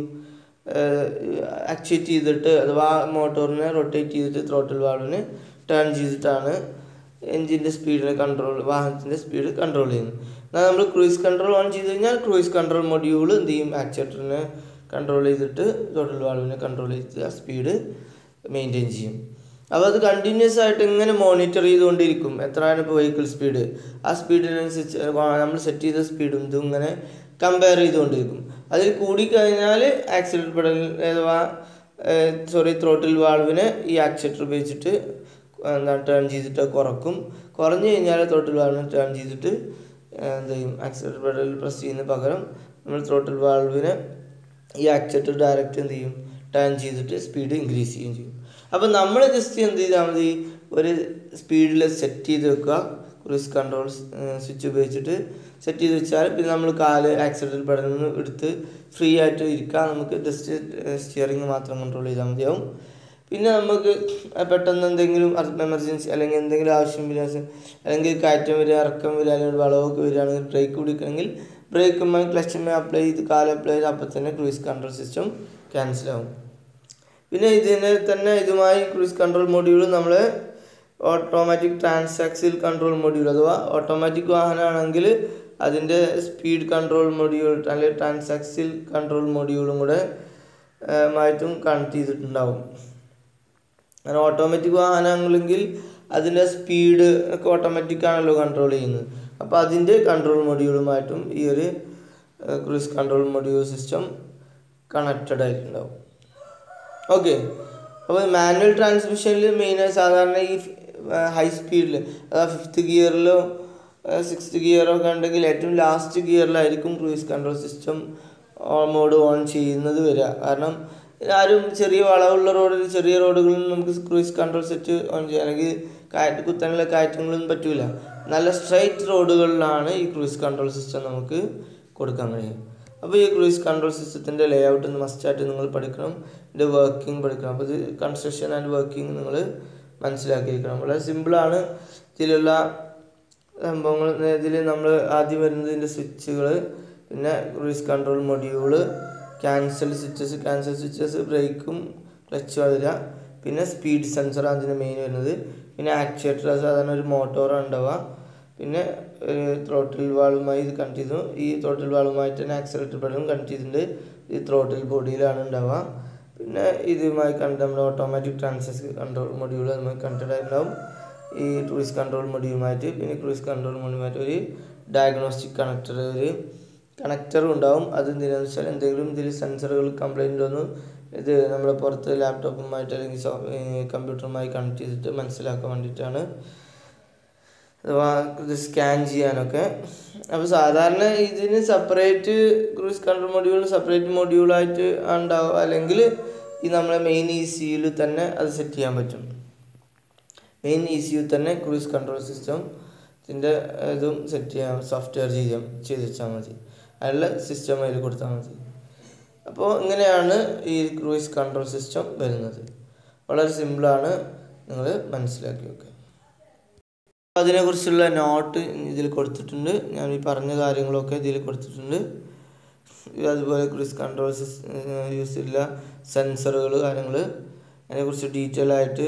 ആക്ച്വേറ്റ് ചെയ്തിട്ട് അഥവാ മോട്ടോറിനെ റൊട്ടേറ്റ് ചെയ്തിട്ട് ത്രോട്ടിൽ വാൾവിന് ടേൺ ചെയ്തിട്ടാണ് എൻജിൻ്റെ സ്പീഡിനെ കൺട്രോൾ വാഹനത്തിൻ്റെ സ്പീഡ് കൺട്രോൾ ചെയ്യുന്നത് എന്നാൽ നമ്മൾ ക്രൂയിസ് കൺട്രോൾ ഓൺ ചെയ്ത് കഴിഞ്ഞാൽ ക്രൂയിസ് കൺട്രോൾ മൊഡ്യൂൾ എന്ത് ചെയ്യും ആക്ച്വേറ്ററിനെ കൺട്രോൾ ചെയ്തിട്ട് ത്രോട്ടിൽ വാൾവിനെ കൺട്രോൾ ചെയ്തിട്ട് ആ സ്പീഡ് മെയിൻറ്റെയിൻ ചെയ്യും അപ്പോൾ അത് കണ്ടിന്യൂസ് ആയിട്ട് ഇങ്ങനെ മോണിറ്റർ ചെയ്തുകൊണ്ടിരിക്കും എത്രയാണ് ഇപ്പോൾ വെഹിക്കിൾ സ്പീഡ് ആ സ്പീഡിനനുസരിച്ച് നമ്മൾ സെറ്റ് ചെയ്ത സ്പീഡും ഇതും ഇങ്ങനെ കമ്പയർ ചെയ്തുകൊണ്ടിരിക്കും അതിൽ കൂടിക്കഴിഞ്ഞാൽ ആക്സിലേറ്റർ പെടൽ അഥവാ സോറി ത്രോട്ടിൽ വാൾവിനെ ഈ ആക്സിലേറ്റർ ഉപയോഗിച്ചിട്ട് എന്താണ് ടേൺ ചെയ്തിട്ട് കുറക്കും കുറഞ്ഞു കഴിഞ്ഞാൽ ത്രോട്ടിൽ വാൾവിനെ ടേൺ ചെയ്തിട്ട് എന്ത് ചെയ്യും ആക്സിലേറ്റർ പെഡൽ പ്രസ് ചെയ്യുന്ന പകരം നമ്മൾ ത്രോട്ടിൽ വാൾവിനെ ഈ ആക്സിലേറ്റർ ഡയറക്റ്റ് എന്ത് ചെയ്യും ടേൺ ചെയ്തിട്ട് സ്പീഡ് ഇൻക്രീസ് ചെയ്യുകയും ചെയ്യും അപ്പോൾ നമ്മൾ ജസ്റ്റ് എന്ത് ചെയ്താൽ മതി ഒരു സ്പീഡിൽ സെറ്റ് ചെയ്ത് വെക്കുക ക്രൂസ് കൺട്രോൾ സ്വിച്ച് ഉപയോഗിച്ചിട്ട് സെറ്റ് ചെയ്ത് വെച്ചാൽ പിന്നെ നമ്മൾ കാല് ആക്സിലേറ്റർ പെടലിൽ നിന്ന് എടുത്ത് ഫ്രീ ആയിട്ട് ഇരിക്കാം നമുക്ക് ജസ്റ്റ് സ്റ്റിയറിങ് മാത്രം കൺട്രോൾ ചെയ്താൽ മതിയാവും പിന്നെ നമുക്ക് പെട്ടെന്ന് എന്തെങ്കിലും എമർജൻസി അല്ലെങ്കിൽ എന്തെങ്കിലും ആവശ്യം വരിക അല്ലെങ്കിൽ കയറ്റം വരിക ഇറക്കം വരിക അല്ലെങ്കിൽ വളവൊക്കെ വരികയാണെങ്കിൽ ബ്രേക്ക് പിടിക്കണമെങ്കിൽ ബ്രേക്കുമായി ക്ലച്ചുമായി അപ്ലൈ ചെയ്ത് കാല് അപ്ലൈ ചെയ്ത് അപ്പോൾ തന്നെ ക്രൂയിസ് കൺട്രോൾ സിസ്റ്റം ക്യാൻസൽ ആവും പിന്നെ ഇതിന് തന്നെ ഇതുമായി ക്രൂയിസ് കൺട്രോൾ മൊഡ്യൂൾ നമ്മൾ ഓട്ടോമാറ്റിക് ട്രാൻസാക്സിൽ കൺട്രോൾ മൊഡ്യൂൾ അഥവാ ഓട്ടോമാറ്റിക് വാഹനമാണെങ്കിൽ അതിൻ്റെ സ്പീഡ് കൺട്രോൾ മൊഡ്യൂൾ അല്ലെങ്കിൽ ട്രാൻസാക്സിൽ കൺട്രോൾ മൊഡ്യൂളും കൂടെ മായിട്ടും കണക്ട് ചെയ്തിട്ടുണ്ടാവും അങ്ങനെ ഓട്ടോമാറ്റിക് വാഹനങ്ങളെങ്കിൽ അതിൻ്റെ സ്പീഡ് ഒക്കെ ഓട്ടോമാറ്റിക് ആണല്ലോ കൺട്രോൾ ചെയ്യുന്നത് അപ്പോൾ അതിൻ്റെ കൺട്രോൾ മൊഡ്യൂളുമായിട്ടും ഈ ഒരു cruise control module system connected ആയിട്ടുണ്ടാവും ഓക്കെ അപ്പോൾ മാനുവൽ ട്രാൻസ്മിഷനിൽ മെയിനായി സാധാരണ ഈ ഹൈ സ്പീഡിൽ അതായത് ഫിഫ്ത്ത് ഗിയറിലോ സിക്സ്ത് ഗിയറോ ഒക്കെ ഉണ്ടെങ്കിൽ ഏറ്റവും ലാസ്റ്റ് ഗിയറിലായിരിക്കും cruise control system mode on ചെയ്യുന്നത് വരിക കാരണം ആരും ചെറിയ വളവുള്ള റോഡിൽ ചെറിയ റോഡുകളിൽ നമുക്ക് ക്രൂയിസ് കൺട്രോൾ സെറ്റ് ഓൺ ചെയ്യാം അല്ലെങ്കിൽ കയറ്റ് കുത്തനുള്ള കയറ്റങ്ങളൊന്നും പറ്റൂല നല്ല സ്ട്രൈറ്റ് റോഡുകളിലാണ് ഈ ക്രൂയിസ് കൺട്രോൾ സിസ്റ്റം നമുക്ക് കൊടുക്കാൻ കഴിയും അപ്പോൾ ഈ ക്രൂയിസ് കൺട്രോൾ സിസ്റ്റത്തിൻ്റെ ലേ ഔട്ട് ഒന്ന് മസ്റ്റായിട്ട് നിങ്ങൾ പഠിക്കണം ഇതിൻ്റെ വർക്കിംഗ് പഠിക്കണം അപ്പോൾ ഇത് കൺസ്ട്രക്ഷൻ ആൻഡ് വർക്കിംഗ് നിങ്ങൾ മനസ്സിലാക്കിയിരിക്കണം വളരെ സിമ്പിളാണ് ഇതിലുള്ള സംഭവങ്ങൾ ഇതിൽ നമ്മൾ ആദ്യം വരുന്നത് ഇതിൻ്റെ സ്വിച്ചുകൾ പിന്നെ cruise control module cancel switches cancel switches ബ്രേക്കും ക്ലച്ച് വരിക പിന്നെ സ്പീഡ് സെൻസർ അതിന് മെയിൻ വരുന്നത് പിന്നെ ആക്ച്വേറ്റർ സാധാരണ ഒരു മോട്ടോറാണ് ഉണ്ടാവുക പിന്നെ ത്രോട്ടിൽ വാളുമായി ഇത് കണക്ട് ചെയ്തു ഈ ത്രോട്ടിൽ വാളുമായിട്ട് തന്നെ ആക്സലേറ്റർ പെഡലും കണക്ട് ചെയ്തിട്ടുണ്ട് ഈ ത്രോട്ടിൽ ബോഡിയിലാണ് ഉണ്ടാവുക പിന്നെ ഇതുമായി കണ്ട് നമ്മുടെ ഓട്ടോമാറ്റിക് ട്രാൻസസ് കൺട്രോൾ മൊഡ്യൂൾ അതുമായി കണക്റ്റഡ് ആയിട്ടുണ്ടാവും ഈ ക്രൂയിസ് കൺട്രോൾ മൊഡ്യൂളുമായിട്ട് പിന്നെ ക്രൂയിസ് കൺട്രോൾ മൊഡ്യൂളുമായിട്ട് ഒരു ഡയഗ്നോസ്റ്റിക് കണക്ടർ ഒരു കണക്ടറും ഉണ്ടാവും അത് എന്തിനാന്ന് വെച്ചാൽ എന്തെങ്കിലും ഇതിൽ സെൻസറുകൾ കംപ്ലൈൻ്റ് ഒന്നും ഇത് നമ്മൾ പുറത്ത് ലാപ്ടോപ്പുമായിട്ട് അല്ലെങ്കിൽ കമ്പ്യൂട്ടറുമായി കണക്ട് ചെയ്തിട്ട് മനസ്സിലാക്കാൻ വേണ്ടിയിട്ടാണ് അഥവാ ഇത് സ്കാൻ ചെയ്യാനൊക്കെ അപ്പോൾ സാധാരണ ഇതിന് സെപ്പറേറ്റ് ക്രൂസ് കൺട്രോൾ മൊഡ്യൂളിന് സെപ്പറേറ്റ് മൊഡ്യൂളായിട്ട് ഉണ്ടാവും അല്ലെങ്കിൽ ഈ നമ്മളെ മെയിൻ ഇ സിയിൽ തന്നെ അത് സെറ്റ് ചെയ്യാൻ പറ്റും മെയിൻ ഇ സിയിൽ തന്നെ ക്രൂസ് കൺട്രോൾ സിസ്റ്റം ഇതിൻ്റെ ഇതും സെറ്റ് ചെയ്യാം സോഫ്റ്റ്വെയർ ചെയ്യാം ചെയ്ത് വെച്ചാൽ മതി അതിലുള്ള സിസ്റ്റം അതിൽ കൊടുത്താൽ മതി അപ്പോൾ ഇങ്ങനെയാണ് ഈ ക്രൂയിസ് കൺട്രോൾ സിസ്റ്റം വരുന്നത് വളരെ സിമ്പിളാണ് നിങ്ങൾ മനസ്സിലാക്കി വെക്കുക അതിനെക്കുറിച്ചുള്ള നോട്ട് ഇതിൽ കൊടുത്തിട്ടുണ്ട് ഞാൻ ഈ പറഞ്ഞ കാര്യങ്ങളൊക്കെ ഇതിൽ കൊടുത്തിട്ടുണ്ട് ഇത് അതുപോലെ ക്രൂയിസ് കൺട്രോൾ യൂസ് ചെയ്തില്ല സെൻസറുകൾ കാര്യങ്ങൾ അതിനെക്കുറിച്ച് ഡീറ്റെയിൽ ആയിട്ട്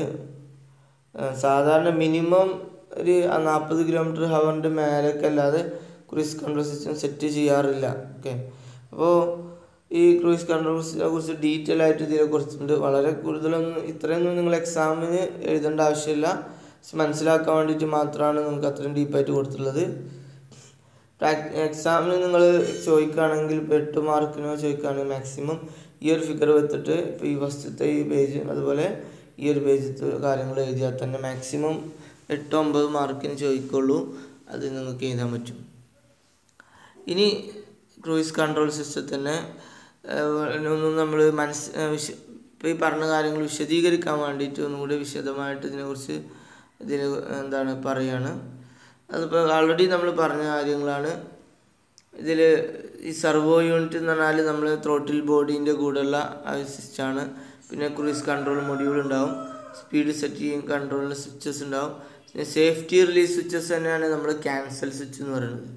സാധാരണ മിനിമം ഒരു നാൽപ്പത് കിലോമീറ്റർ ഹവറിൻ്റെ മേലേക്ക് അല്ലാതെ ക്രൂയിസ് കൺട്രോൾ സിസ്റ്റം സെറ്റ് ചെയ്യാറില്ല ഓക്കെ അപ്പോൾ ഈ ക്രൂയിസ് കൺട്രോൾ സിസ്റ്റത്തെ കുറിച്ച് ഡീറ്റെയിൽ ആയിട്ട് ഇതിനെ കുറിച്ചുണ്ട് വളരെ കൂടുതലൊന്നും ഇത്രയൊന്നും നിങ്ങൾ എക്സാമിന് എഴുതേണ്ട ആവശ്യമില്ല മനസ്സിലാക്കാൻ വേണ്ടിയിട്ട് മാത്രമാണ് നിങ്ങൾക്ക് അത്രയും ഡീപ്പായിട്ട് കൊടുത്തിട്ടുള്ളത് എക്സാമിന് നിങ്ങൾ ചോദിക്കുകയാണെങ്കിൽ ഇപ്പോൾ എട്ട് മാർക്കിനോ ചോദിക്കുകയാണെങ്കിൽ മാക്സിമം ഈ ഒരു ഫിഗർ വെച്ചിട്ട് ഇപ്പോൾ ഈ ഫസ്റ്റത്തെ ഈ പേജ് അതുപോലെ ഈ ഒരു പേജത്തെ കാര്യങ്ങൾ എഴുതിയാൽ തന്നെ മാക്സിമം എട്ട് ഒമ്പത് മാർക്കിന് ചോദിക്കുള്ളൂ അത് നിങ്ങൾക്ക് എഴുതാൻ പറ്റും ഇനി ക്രൂയിസ് കൺട്രോൾ സിസ്റ്റത്തിന് ഒന്നും നമ്മൾ മനസ്സ് വിശ ഇപ്പോൾ ഈ പറഞ്ഞ കാര്യങ്ങൾ വിശദീകരിക്കാൻ വേണ്ടിയിട്ട് ഒന്നും കൂടി വിശദമായിട്ട് ഇതിനെക്കുറിച്ച് ഇതിൽ എന്താണ് പറയുകയാണ് അതിപ്പോൾ ഓൾറെഡി നമ്മൾ പറഞ്ഞ കാര്യങ്ങളാണ് ഇതിൽ ഈ സർവോ യൂണിറ്റ് എന്ന് പറഞ്ഞാൽ നമ്മൾ ത്രോട്ടിൽ ബോഡീൻ്റെ കൂടെയുള്ള ആ സിസ്റ്റമാണ് പിന്നെ ക്രൂയിസ് കൺട്രോൾ മൊഡ്യൂൾ ഉണ്ടാവും സ്പീഡ് സെറ്റ് ചെയ്യും കൺട്രോളിന് സ്വിച്ചസ് ഉണ്ടാവും പിന്നെ സേഫ്റ്റി റിലീസ് സ്വിച്ചസ് തന്നെയാണ് നമ്മൾ ക്യാൻസൽ സ്വിച്ച് എന്ന് പറയുന്നത്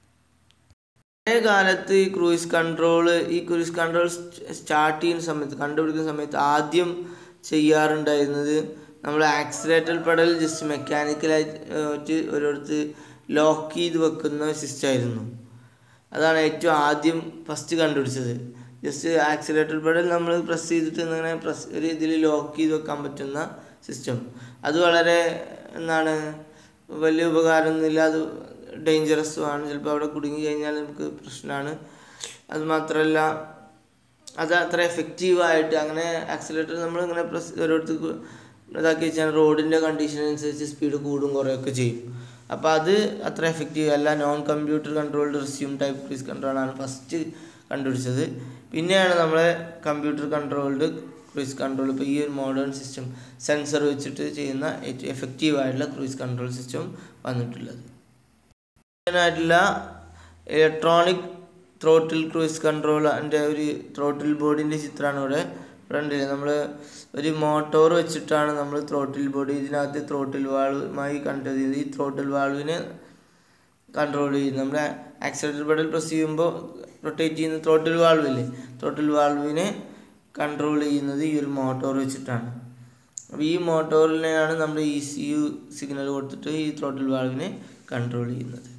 പഴയ കാലത്ത് ഈ ക്രൂയിസ് കൺട്രോൾ ഈ ക്രൂയിസ് കൺട്രോൾ സ്റ്റാർട്ട് ചെയ്യുന്ന സമയത്ത് കണ്ടുപിടിക്കുന്ന സമയത്ത് ആദ്യം ചെയ്യാറുണ്ടായിരുന്നത് നമ്മൾ ആക്സിലേറ്റർ പെഡൽ ജസ്റ്റ് മെക്കാനിക്കലായിട്ട് ഒരിടത്ത് ലോക്ക് ചെയ്ത് വെക്കുന്ന സിസ്റ്റം ആയിരുന്നു അതാണ് ഏറ്റവും ആദ്യം ഫസ്റ്റ് കണ്ടുപിടിച്ചത് ജസ്റ്റ് ആക്സിലേറ്റർ പെഡൽ നമ്മൾ പ്രസ് ചെയ്തിട്ട് ഇങ്ങനെ പ്രസ് ഒരു ഇതിൽ ലോക്ക് ചെയ്ത് വെക്കാൻ പറ്റുന്ന സിസ്റ്റം അത് വളരെ എന്താണ് വലിയ ഉപകാരമൊന്നുമില്ല അത് ഡേഞ്ചറസുമാണ് ചിലപ്പോൾ അവിടെ കുടുങ്ങി കഴിഞ്ഞാൽ നമുക്ക് പ്രശ്നമാണ് അത് മാത്രമല്ല അത് അത്ര എഫക്റ്റീവായിട്ട് അങ്ങനെ ആക്സിലേറ്റർ നമ്മൾ ഇങ്ങനെ പ്രസ് ഓരോരുത്തർക്ക് ഇതാക്കി വെച്ചാൽ റോഡിൻ്റെ കണ്ടീഷൻ അനുസരിച്ച് സ്പീഡ് കൂടും കുറയൊക്കെ ചെയ്യും അപ്പോൾ അത് അത്ര എഫക്റ്റീവ് അല്ല non computer controlled resume type cruise കൺട്രോളാണ് ഫസ്റ്റ് കണ്ടുപിടിച്ചത് പിന്നെയാണ് നമ്മളെ കമ്പ്യൂട്ടർ കൺട്രോൾഡ് ക്രൂയിസ് കൺട്രോൾ ഇപ്പോൾ ഈ ഒരു മോഡേൺ സിസ്റ്റം സെൻസർ വെച്ചിട്ട് ചെയ്യുന്ന ഏറ്റവും എഫക്റ്റീവ് ആയിട്ടുള്ള ക്രൂയിസ് കൺട്രോൾ സിസ്റ്റം വന്നിട്ടുള്ളത് ആയിട്ടുള്ള ഇലക്ട്രോണിക് ത്രോട്ടിൽ ക്രൂയിസ് കൺട്രോളിൻ്റെ ഒരു ത്രോട്ടിൽ ബോർഡിൻ്റെ ചിത്രമാണ് ഇവിടെ ഇവിടെ ഉണ്ടല്ലേ നമ്മൾ ഒരു മോട്ടോർ വെച്ചിട്ടാണ് നമ്മൾ ത്രോട്ടിൽ ബോഡി ഇതിനകത്ത് ത്രോട്ടിൽ വാൾവുമായി കണ്ടത് ചെയ്ത് ഈ ത്രോട്ടിൽ വാൾവിനെ കൺട്രോൾ ചെയ്യുന്നത് നമ്മുടെ ആക്സിലേറ്റർ പെഡൽ പ്രസ് ചെയ്യുമ്പോൾ റൊട്ടേറ്റ് ചെയ്യുന്ന ത്രോട്ടിൽ വാൾവില്ലേ ത്രോട്ടിൽ വാൾവിനെ കൺട്രോൾ ചെയ്യുന്നത് ഈ ഒരു മോട്ടോർ വെച്ചിട്ടാണ് അപ്പോൾ ഈ മോട്ടോറിനെയാണ് നമ്മൾ ഇ സി യു സിഗ്നൽ കൊടുത്തിട്ട് ഈ ത്രോട്ടിൽ വാൾവിനെ കൺട്രോൾ ചെയ്യുന്നത്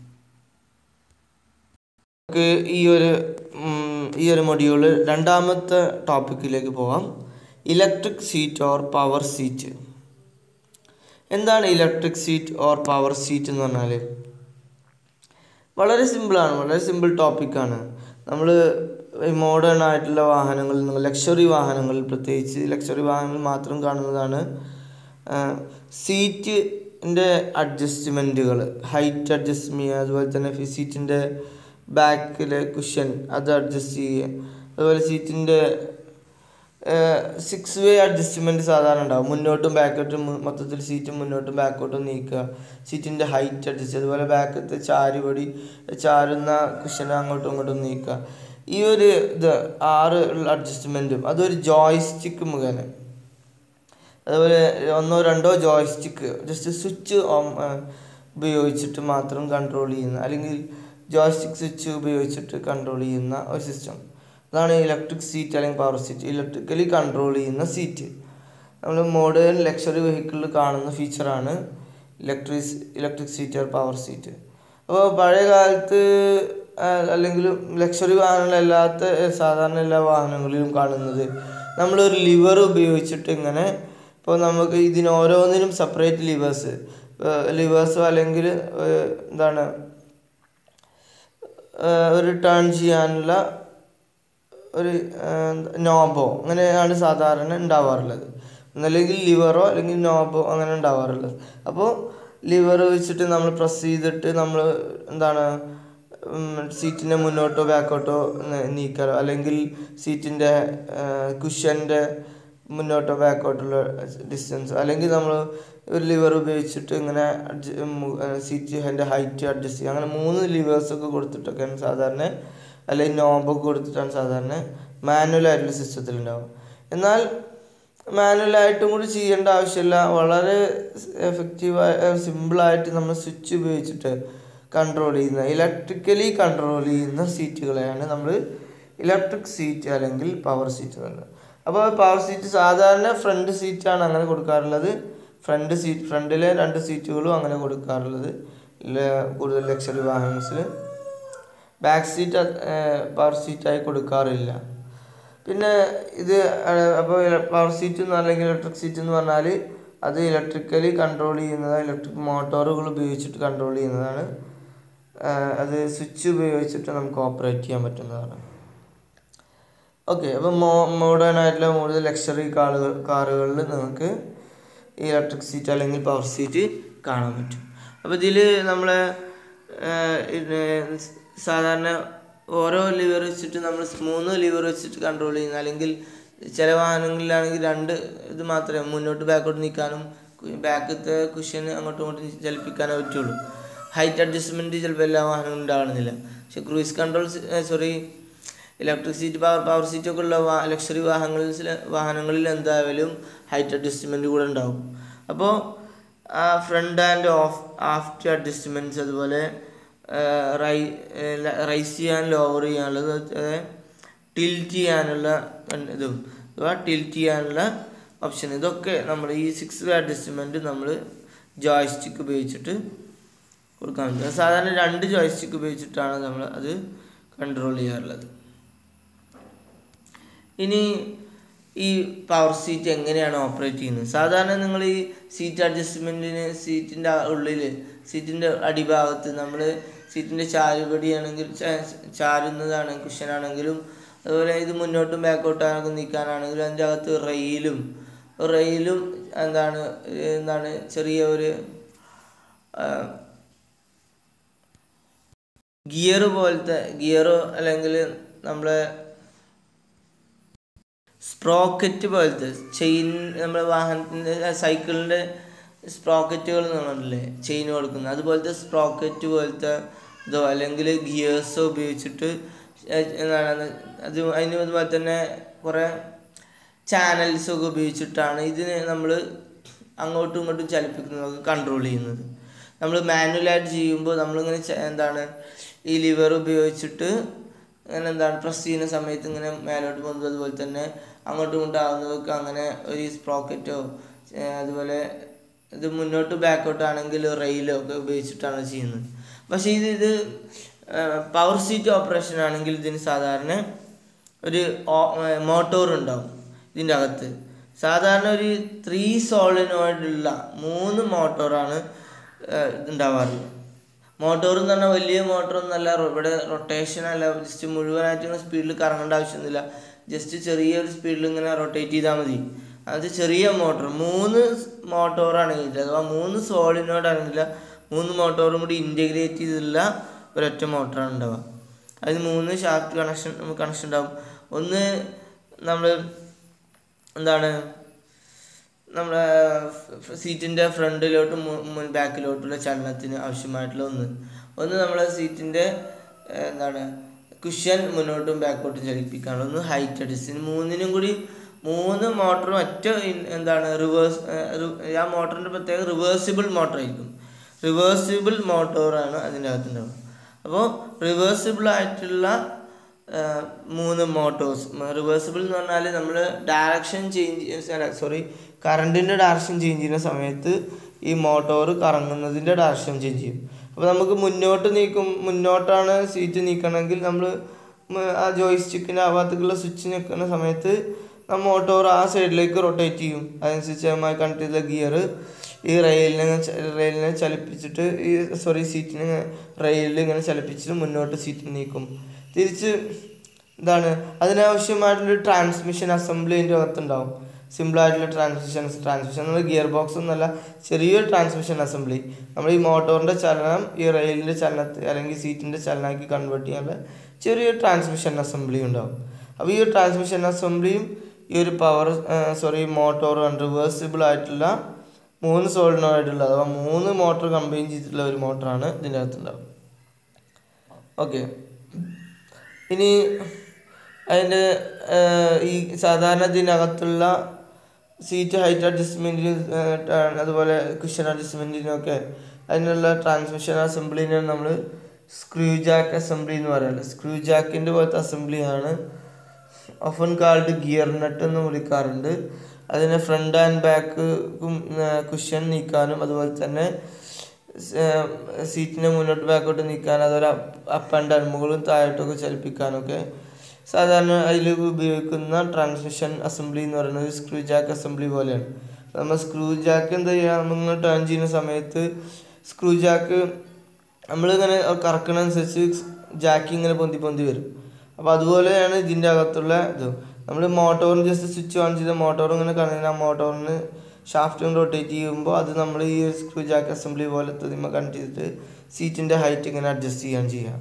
നമുക്ക് ഈ ഒരു ഈ ഒരു മൊഡ്യൂള് രണ്ടാമത്തെ ടോപ്പിക്കിലേക്ക് പോകാം electric seat or power seat എന്താണ് electric seat or power seat എന്ന് പറഞ്ഞാൽ വളരെ സിമ്പിളാണ് വളരെ സിമ്പിൾ ടോപ്പിക്കാണ് നമ്മൾ മോഡേൺ ആയിട്ടുള്ള വാഹനങ്ങളിൽ നിന്ന് ലക്ഷറി വാഹനങ്ങളിൽ പ്രത്യേകിച്ച് ലക്ഷറി വാഹനങ്ങൾ മാത്രം കാണുന്നതാണ് സീറ്റിൻ്റെ അഡ്ജസ്റ്റ്മെൻറ്റുകൾ ഹൈറ്റ് അഡ്ജസ്റ്റ് ചെയ്യുക അതുപോലെ തന്നെ സീറ്റിൻ്റെ ബാക്കിലെ കുഷൻ അത് അഡ്ജസ്റ്റ് ചെയ്യുക അതുപോലെ സീറ്റിൻ്റെ സിക്സ് വേ അഡ്ജസ്റ്റ്മെൻറ്റ് സാധാരണ ഉണ്ടാവും മുന്നോട്ടും ബാക്കോട്ടും മൊത്തത്തിൽ സീറ്റ് മുന്നോട്ടും ബാക്കോട്ടും നീക്കുക സീറ്റിൻ്റെ ഹൈറ്റ് അഡ്ജസ്റ്റ് അതുപോലെ ബാക്കത്തെ ചാരുപടി ചാരുന്ന കുഷന അങ്ങോട്ടും ഇങ്ങോട്ടും നീക്കുക ഈ ഒരു ഇത് ആറ് ഉള്ള അഡ്ജസ്റ്റ്മെൻറ്റും അതൊരു ജോയ്സ്റ്റിക്ക് മുഖേന അതുപോലെ ഒന്നോ രണ്ടോ ജോയ്സ്റ്റിക്ക് ജസ്റ്റ് സ്വിച്ച് ഉപയോഗിച്ചിട്ട് മാത്രം കൺട്രോൾ ചെയ്യുന്ന അല്ലെങ്കിൽ ജോയ്സ്റ്റിക് സ്വിച്ച് ഉപയോഗിച്ചിട്ട് കൺട്രോൾ ചെയ്യുന്ന ഒരു സിസ്റ്റം അതാണ് ഇലക്ട്രിക് സീറ്റ് അല്ലെങ്കിൽ പവർ സീറ്റ് ഇലക്ട്രിക്കലി കൺട്രോൾ ചെയ്യുന്ന സീറ്റ് നമ്മൾ മോഡേൺ ലക്ഷറി വെഹിക്കിളിൽ കാണുന്ന ഫീച്ചറാണ് electric electric seat power seat അപ്പോൾ പഴയ കാലത്ത് അല്ലെങ്കിൽ ലക്ഷറി വാഹനങ്ങളല്ലാത്ത സാധാരണ എല്ലാ വാഹനങ്ങളിലും കാണുന്നത് നമ്മളൊരു ലിവർ ഉപയോഗിച്ചിട്ട് ഇങ്ങനെ ഇപ്പോൾ നമുക്ക് ഇതിന് ഓരോന്നിനും സെപ്പറേറ്റ് ലിവേഴ്സ് ലിവേഴ്സോ അല്ലെങ്കിൽ എന്താണ് ഒരു ടേൺ ചെയ്യാനുള്ള ഒരു നോബോ അങ്ങനെയാണ് സാധാരണ ഉണ്ടാവാറുള്ളത് ഒന്നല്ലെങ്കിൽ ലിവറോ അല്ലെങ്കിൽ നോബോ അങ്ങനെ ഉണ്ടാവാറുള്ളത് അപ്പോൾ ലിവർ വെച്ചിട്ട് നമ്മൾ പ്രസ് ചെയ്തിട്ട് നമ്മൾ എന്താണ് സീറ്റിനെ മുന്നോട്ടോ ബാക്കോട്ടോ നീക്കാലോ അല്ലെങ്കിൽ സീറ്റിൻ്റെ കുഷ്യൻ്റെ മുന്നോട്ടോ ബാക്കോട്ടുള്ള ഡിസ്റ്റൻസ് അല്ലെങ്കിൽ നമ്മൾ ഒരു ലിവർ ഉപയോഗിച്ചിട്ട് ഇങ്ങനെ സീറ്റിൻ്റെ ഹൈറ്റ് അഡ്ജസ്റ്റ് ചെയ്യുക അങ്ങനെ മൂന്ന് ലിവേഴ്സൊക്കെ കൊടുത്തിട്ടൊക്കെയാണ് സാധാരണ അല്ലെങ്കിൽ നോബൊക്കെ കൊടുത്തിട്ടാണ് സാധാരണ മാനുവലായിട്ടുള്ള സിസ്റ്റത്തിൽ ഉണ്ടാവുക എന്നാൽ മാനുവലായിട്ടും കൂടി ചെയ്യേണ്ട ആവശ്യമില്ല വളരെ എഫക്റ്റീവായി സിമ്പിളായിട്ട് നമ്മൾ സ്വിച്ച് ഉപയോഗിച്ചിട്ട് കൺട്രോൾ ചെയ്യുന്ന ഇലക്ട്രിക്കലി കൺട്രോൾ ചെയ്യുന്ന സീറ്റുകളെയാണ് നമ്മൾ ഇലക്ട്രിക് സീറ്റ് അല്ലെങ്കിൽ പവർ സീറ്റ് എന്നുള്ളത് അപ്പോൾ പവർ സീറ്റ് സാധാരണ ഫ്രണ്ട് സീറ്റാണ് അങ്ങനെ കൊടുക്കാറുള്ളത് ഫ്രണ്ട് സീറ്റ് ഫ്രണ്ടിലെ രണ്ട് സീറ്റുകളും അങ്ങനെ കൊടുക്കാറുള്ളത് കൂടുതൽ ലക്ഷറി വാഹനത്തിൽ ബാക്ക് സീറ്റ് പവർ സീറ്റായി കൊടുക്കാറില്ല പിന്നെ ഇത് അപ്പോൾ പവർ സീറ്റ് എന്ന് അല്ലെങ്കിൽ ഇലക്ട്രിക് സീറ്റ് എന്ന് പറഞ്ഞാൽ അത് ഇലക്ട്രിക്കലി കൺട്രോൾ ചെയ്യുന്നത് ഇലക്ട്രിക് മോട്ടോറുകൾ ഉപയോഗിച്ചിട്ട് കൺട്രോൾ ചെയ്യുന്നതാണ് അത് സ്വിച്ച് ഉപയോഗിച്ചിട്ട് നമുക്ക് ഓപ്പറേറ്റ് ചെയ്യാൻ പറ്റുന്നതാണ് ഓക്കെ അപ്പോൾ മോ മോഡേൺ ആയിട്ടുള്ള കൂടുതൽ ലക്ഷറി കാറുകൾ കാറുകളിൽ നമുക്ക് ഈ ഇലക്ട്രിക് സീറ്റ് അല്ലെങ്കിൽ പവർ സീറ്റ് കാണാൻ പറ്റും അപ്പോൾ ഇതിൽ നമ്മളെ സാധാരണ ഓരോ ലിവർ വെച്ചിട്ട് നമ്മൾ മൂന്ന് ലിവർ വെച്ചിട്ട് കൺട്രോൾ ചെയ്യുന്ന അല്ലെങ്കിൽ ചില വാഹനങ്ങളിലാണെങ്കിൽ രണ്ട് ഇത് മാത്രമേ മുന്നോട്ട് ബാക്കോട്ട് നിൽക്കാനും ബാക്കത്തെ കുഷ്യന് അങ്ങോട്ടും ഇങ്ങോട്ടും ചലിപ്പിക്കാനേ പറ്റുള്ളൂ ഹൈറ്റ് അഡ്ജസ്റ്റ്മെൻറ്റ് ചിലപ്പോൾ എല്ലാ വാഹനങ്ങളും ഉണ്ടാകണമെന്നില്ല പക്ഷെ cruise control sorry electric seat power power സീറ്റൊക്കെ ഉള്ള വാ ലക്ഷറി വാഹനങ്ങളിൽ വാഹനങ്ങളിൽ എന്തായാലും ഹൈറ്റ് അഡ്ജസ്റ്റ്മെൻറ്റ് കൂടെ ഉണ്ടാവും അപ്പോൾ front and off after adjustments അതുപോലെ റൈ റൈസ് ചെയ്യാൻ ലോവർ ചെയ്യാനുള്ളത് ടിൽറ്റ് ചെയ്യാനുള്ള ഇതും അഥവാ ടിൽറ്റ് ചെയ്യാനുള്ള ഓപ്ഷൻ ഇതൊക്കെ നമ്മൾ ഈ സിക്സ് വേ അഡ്ജസ്റ്റ്മെൻറ്റ് നമ്മൾ ജോയ്സ്റ്റിക്ക് ഉപയോഗിച്ചിട്ട് കൊടുക്കാൻ പറ്റും സാധാരണ രണ്ട് ജോയ്സ്റ്റിക്ക് ഉപയോഗിച്ചിട്ടാണ് നമ്മൾ അത് കൺട്രോൾ ചെയ്യാറുള്ളത് ഇനി ഈ പവർ സീറ്റ് എങ്ങനെയാണ് ഓപ്പറേറ്റ് ചെയ്യുന്നത് സാധാരണ നിങ്ങൾ ഈ സീറ്റ് അഡ്ജസ്റ്റ്മെൻറ്റിന് സീറ്റിൻ്റെ ഉള്ളിൽ സീറ്റിൻ്റെ അടിഭാഗത്ത് നമ്മൾ സീറ്റിൻ്റെ ചാരുപടിയാണെങ്കിൽ ചാരുന്നതാണെങ്കിൽ കുഷനാണെങ്കിലും അതുപോലെ ഇത് മുന്നോട്ടും ബാക്കോട്ടാണെങ്കിൽ നീക്കാനാണെങ്കിലും അതിൻ്റെ അകത്ത് റെയിലും റെയിലും എന്താണ് എന്താണ് ചെറിയ ഒരു ഗിയർ പോലത്തെ ഗിയറോ അല്ലെങ്കിൽ നമ്മളെ സ്പ്രോക്കറ്റ് പോലത്തെ ചെയിൻ നമ്മുടെ വാഹനത്തിൻ്റെ സൈക്കിളിൻ്റെ സ്പ്രോക്കറ്റുകൾ നമ്മളില്ലേ ചെയിൻ കൊടുക്കുന്നത് അതുപോലത്തെ സ്പ്രോക്കറ്റ് പോലത്തെ ഇതോ അല്ലെങ്കിൽ ഗിയേഴ്സോ ഉപയോഗിച്ചിട്ട് എന്താണ് അത് അതിന് അതുപോലെ തന്നെ കുറേ ചാനൽസൊക്കെ ഉപയോഗിച്ചിട്ടാണ് ഇതിനെ നമ്മൾ അങ്ങോട്ടും ഇങ്ങോട്ടും ചലിപ്പിക്കുന്നതൊക്കെ കൺട്രോൾ ചെയ്യുന്നത് നമ്മൾ മാനുവലായിട്ട് ചെയ്യുമ്പോൾ നമ്മളിങ്ങനെ എന്താണ് ഈ ലിവർ ഉപയോഗിച്ചിട്ട് അങ്ങനെ എന്താണ് പ്രസ് ചെയ്യുന്ന സമയത്ത് ഇങ്ങനെ മേലോട്ട് പോകുന്നത് അതുപോലെ തന്നെ അങ്ങോട്ടും ഇങ്ങോട്ടും ആകുന്നതൊക്കെ അങ്ങനെ ഒരു സ്പ്രോക്കറ്റോ അതുപോലെ ഇത് മുന്നോട്ട് ബാക്കോട്ട് ആണെങ്കിൽ റെയിലോ ഒക്കെ ഉപയോഗിച്ചിട്ടാണ് ചെയ്യുന്നത് പക്ഷേ ഇത് ഇത് പവർ സീറ്റ് ഓപ്പറേഷൻ ആണെങ്കിൽ ഇതിന് സാധാരണ ഒരു മോട്ടോർ ഉണ്ടാവും ഇതിൻ്റെ അകത്ത് സാധാരണ ഒരു ത്രീ സോളിനോയിഡുള്ള മൂന്ന് മോട്ടോറാണ് ഉണ്ടാവാറുള്ളത് മോട്ടോർ എന്ന് പറഞ്ഞാൽ വലിയ മോട്ടറൊന്നല്ല ഇവിടെ റൊട്ടേഷൻ അല്ല ജസ്റ്റ് മുഴുവനായിട്ട് ഇങ്ങനെ സ്പീഡിൽ കറങ്ങേണ്ട ആവശ്യമൊന്നുമില്ല ജസ്റ്റ് ചെറിയൊരു സ്പീഡിൽ ഇങ്ങനെ റൊട്ടേറ്റ് ചെയ്താൽ മതി അത് ചെറിയ മോട്ടോർ മൂന്ന് മോട്ടോറാണെങ്കിൽ അഥവാ മൂന്ന് സോളിനോടാണെങ്കില്ല മൂന്ന് മോട്ടോറും കൂടി ഇൻറ്റഗ്രേറ്റ് ചെയ്തിട്ടുള്ള ഒരൊറ്റ മോട്ടറാണ് ഉണ്ടാവുക അതിന് മൂന്ന് ഷാഫ്റ്റ് കണക്ഷൻ കണക്ഷൻ ഉണ്ടാവും ഒന്ന് നമ്മൾ എന്താണ് നമ്മുടെ സീറ്റിൻ്റെ ഫ്രണ്ടിലോട്ടും മുൻ ബാക്കിലോട്ടുള്ള ചലനത്തിന് ആവശ്യമായിട്ടുള്ള ഒന്ന് ഒന്ന് നമ്മളെ സീറ്റിൻ്റെ എന്താണ് കുഷ്യൻ മുന്നോട്ടും ബാക്കോട്ടും ചലിപ്പിക്കാനുള്ള ഒന്ന് ഹൈറ്റ് അഡ്ജസ്റ്റ് മൂന്നിനും കൂടി മൂന്ന് മോട്ടറും ഒറ്റ ഇൻ- എന്താണ് റിവേഴ്സ് ആ മോട്ടറിൻ്റെ പ്രത്യേക റിവേഴ്സിബിൾ മോട്ടർ ആയിരിക്കും റിവേഴ്സിബിൾ മോട്ടോറാണ് അതിൻ്റെ അകത്തുണ്ടാവുക അപ്പോൾ റിവേഴ്സിബിൾ ആയിട്ടുള്ള ആ, മൂന്ന് മോട്ടോഴ്സ് റിവേഴ്സിബിൾ എന്ന് പറഞ്ഞാൽ നമ്മൾ ഡയറക്ഷൻ ചേഞ്ച് അല്ല സോറി കറണ്ടിൻ്റെ ഡയറക്ഷൻ ചേഞ്ച് ചെയ്യുന്ന സമയത്ത് ഈ മോട്ടോർ കറങ്ങുന്നതിൻ്റെ ഡയറക്ഷൻ ചേഞ്ച് ചെയ്യും അപ്പോൾ നമുക്ക് മുന്നോട്ട് നീക്കും മുന്നോട്ടാണ് സീറ്റ് നീക്കണമെങ്കിൽ നമ്മൾ ആ ജോയിസ്റ്റിക്കിൻ്റെ ആ ഭാഗത്തേക്കുള്ള സ്വിച്ച് നിൽക്കുന്ന സമയത്ത് ആ മോട്ടോർ ആ സൈഡിലേക്ക് റൊട്ടേറ്റ് ചെയ്യും അതനുസരിച്ച് അതുമായി കണക്ട് ചെയ്ത ഗിയർ ഈ റെയിലിനെ ച- റെയിലിനെ ചലിപ്പിച്ചിട്ട് ഈ സോറി സീറ്റിനെ റെയിലിൽ ഇങ്ങനെ ചലിപ്പിച്ചിട്ട് മുന്നോട്ട് സീറ്റ് നീക്കും തിരിച്ച് എന്താണ് അതിനാവശ്യമായിട്ടുള്ളൊരു ട്രാൻസ്മിഷൻ അസംബ്ലി അതിൻ്റെ അകത്തുണ്ടാവും സിമ്പിളായിട്ടുള്ള ട്രാൻസ്മിഷൻ ട്രാൻസ്മിഷൻ എന്നുള്ള ഗിയർ ബോക്സ് ഒന്നല്ല ചെറിയൊരു ട്രാൻസ്മിഷൻ അസംബ്ലി നമ്മൾ ഈ മോട്ടോറിൻ്റെ ചലനം ഈ റെയിലിൻ്റെ ചലനത്തെ അല്ലെങ്കിൽ സീറ്റിൻ്റെ ചലനമാക്കി കൺവേർട്ട് ചെയ്യാനുള്ള ചെറിയൊരു ട്രാൻസ്മിഷൻ അസംബ്ലി ഉണ്ടാവും അപ്പോൾ ഈ ഒരു ട്രാൻസ്മിഷൻ അസംബ്ലിയും ഈ ഒരു പവർ സോറി മോട്ടോർ റിവേഴ്സിബിൾ ആയിട്ടുള്ള മൂന്ന് സോളിനോയിഡുള്ള അഥവാ മൂന്ന് മോട്ടോർ കമ്പൈൻ ചെയ്തിട്ടുള്ള ഒരു മോട്ടറാണ് ഇതിൻ്റെ അകത്തുണ്ടാവും ഓക്കെ ഇനി അതിൻ്റെ ഈ സാധാരണ ഇതിനകത്തുള്ള സീറ്റ് ഹൈറ്റ് അഡ്ജസ്റ്റ്മെൻറ്റിന് അതുപോലെ കുഷൻ അഡ്ജസ്റ്റ്മെൻറ്റിനൊക്കെ അതിനുള്ള ട്രാൻസ്മിഷൻ അസംബ്ലിനെ നമ്മൾ സ്ക്രൂ ജാക്ക് അസംബ്ലി എന്ന് പറയുന്നത് സ്ക്രൂ ജാക്കിൻ്റെ പോലത്തെ അസംബ്ലിയാണ് ഓഫൻ കാൾഡ് ഗിയർ നട്ട് എന്ന് വിളിക്കാറുണ്ട് അതിന് ഫ്രണ്ട് ആൻഡ് ബാക്ക് കുഷൻ നീക്കാനും അതുപോലെ തന്നെ സീറ്റിനെ മുന്നോട്ട് ബാക്കോട്ട് നീക്കാൻ അതുപോലെ അപ്പ് ആൻഡ് ഡൗൺ മുകളും താഴോട്ടൊക്കെ ചലിപ്പിക്കാനൊക്കെ സാധാരണ അതിൽ ഉപയോഗിക്കുന്ന ട്രാൻസ്മിഷൻ അസംബ്ലി എന്ന് പറയുന്നത് സ്ക്രൂ ജാക്ക് അസംബ്ലി പോലെയാണ് നമ്മൾ സ്ക്രൂ ജാക്ക് എന്താ ചെയ്യുക നമ്മൾ ടേൺ ചെയ്യുന്ന സമയത്ത് സ്ക്രൂ ജാക്ക് നമ്മളിങ്ങനെ കറക്കണനുസരിച്ച് ജാക്കി ഇങ്ങനെ പൊന്തി പൊന്തി വരും അപ്പോൾ അതുപോലെയാണ് ഇതിൻ്റെ അകത്തുള്ള ഇത് നമ്മൾ മോട്ടോറിന് ജസ്റ്റ് സ്വിച്ച് ഓൺ ചെയ്ത മോട്ടോർ ഇങ്ങനെ കറങ്ങുന്ന ആ മോട്ടോറിന് ഷാഫ്റ്റും റൊട്ടേറ്റ് ചെയ്യുമ്പോൾ അത് നമ്മൾ ഈ സ്ക്രൂ ജാക്ക് അസംബ്ലി പോലത്തെ ഇതിന്മേൽ കണക്ട് ചെയ്തിട്ട് സീറ്റിൻ്റെ ഹൈറ്റ് ഇങ്ങനെ അഡ്ജസ്റ്റ് ചെയ്യാൻ ചെയ്യാം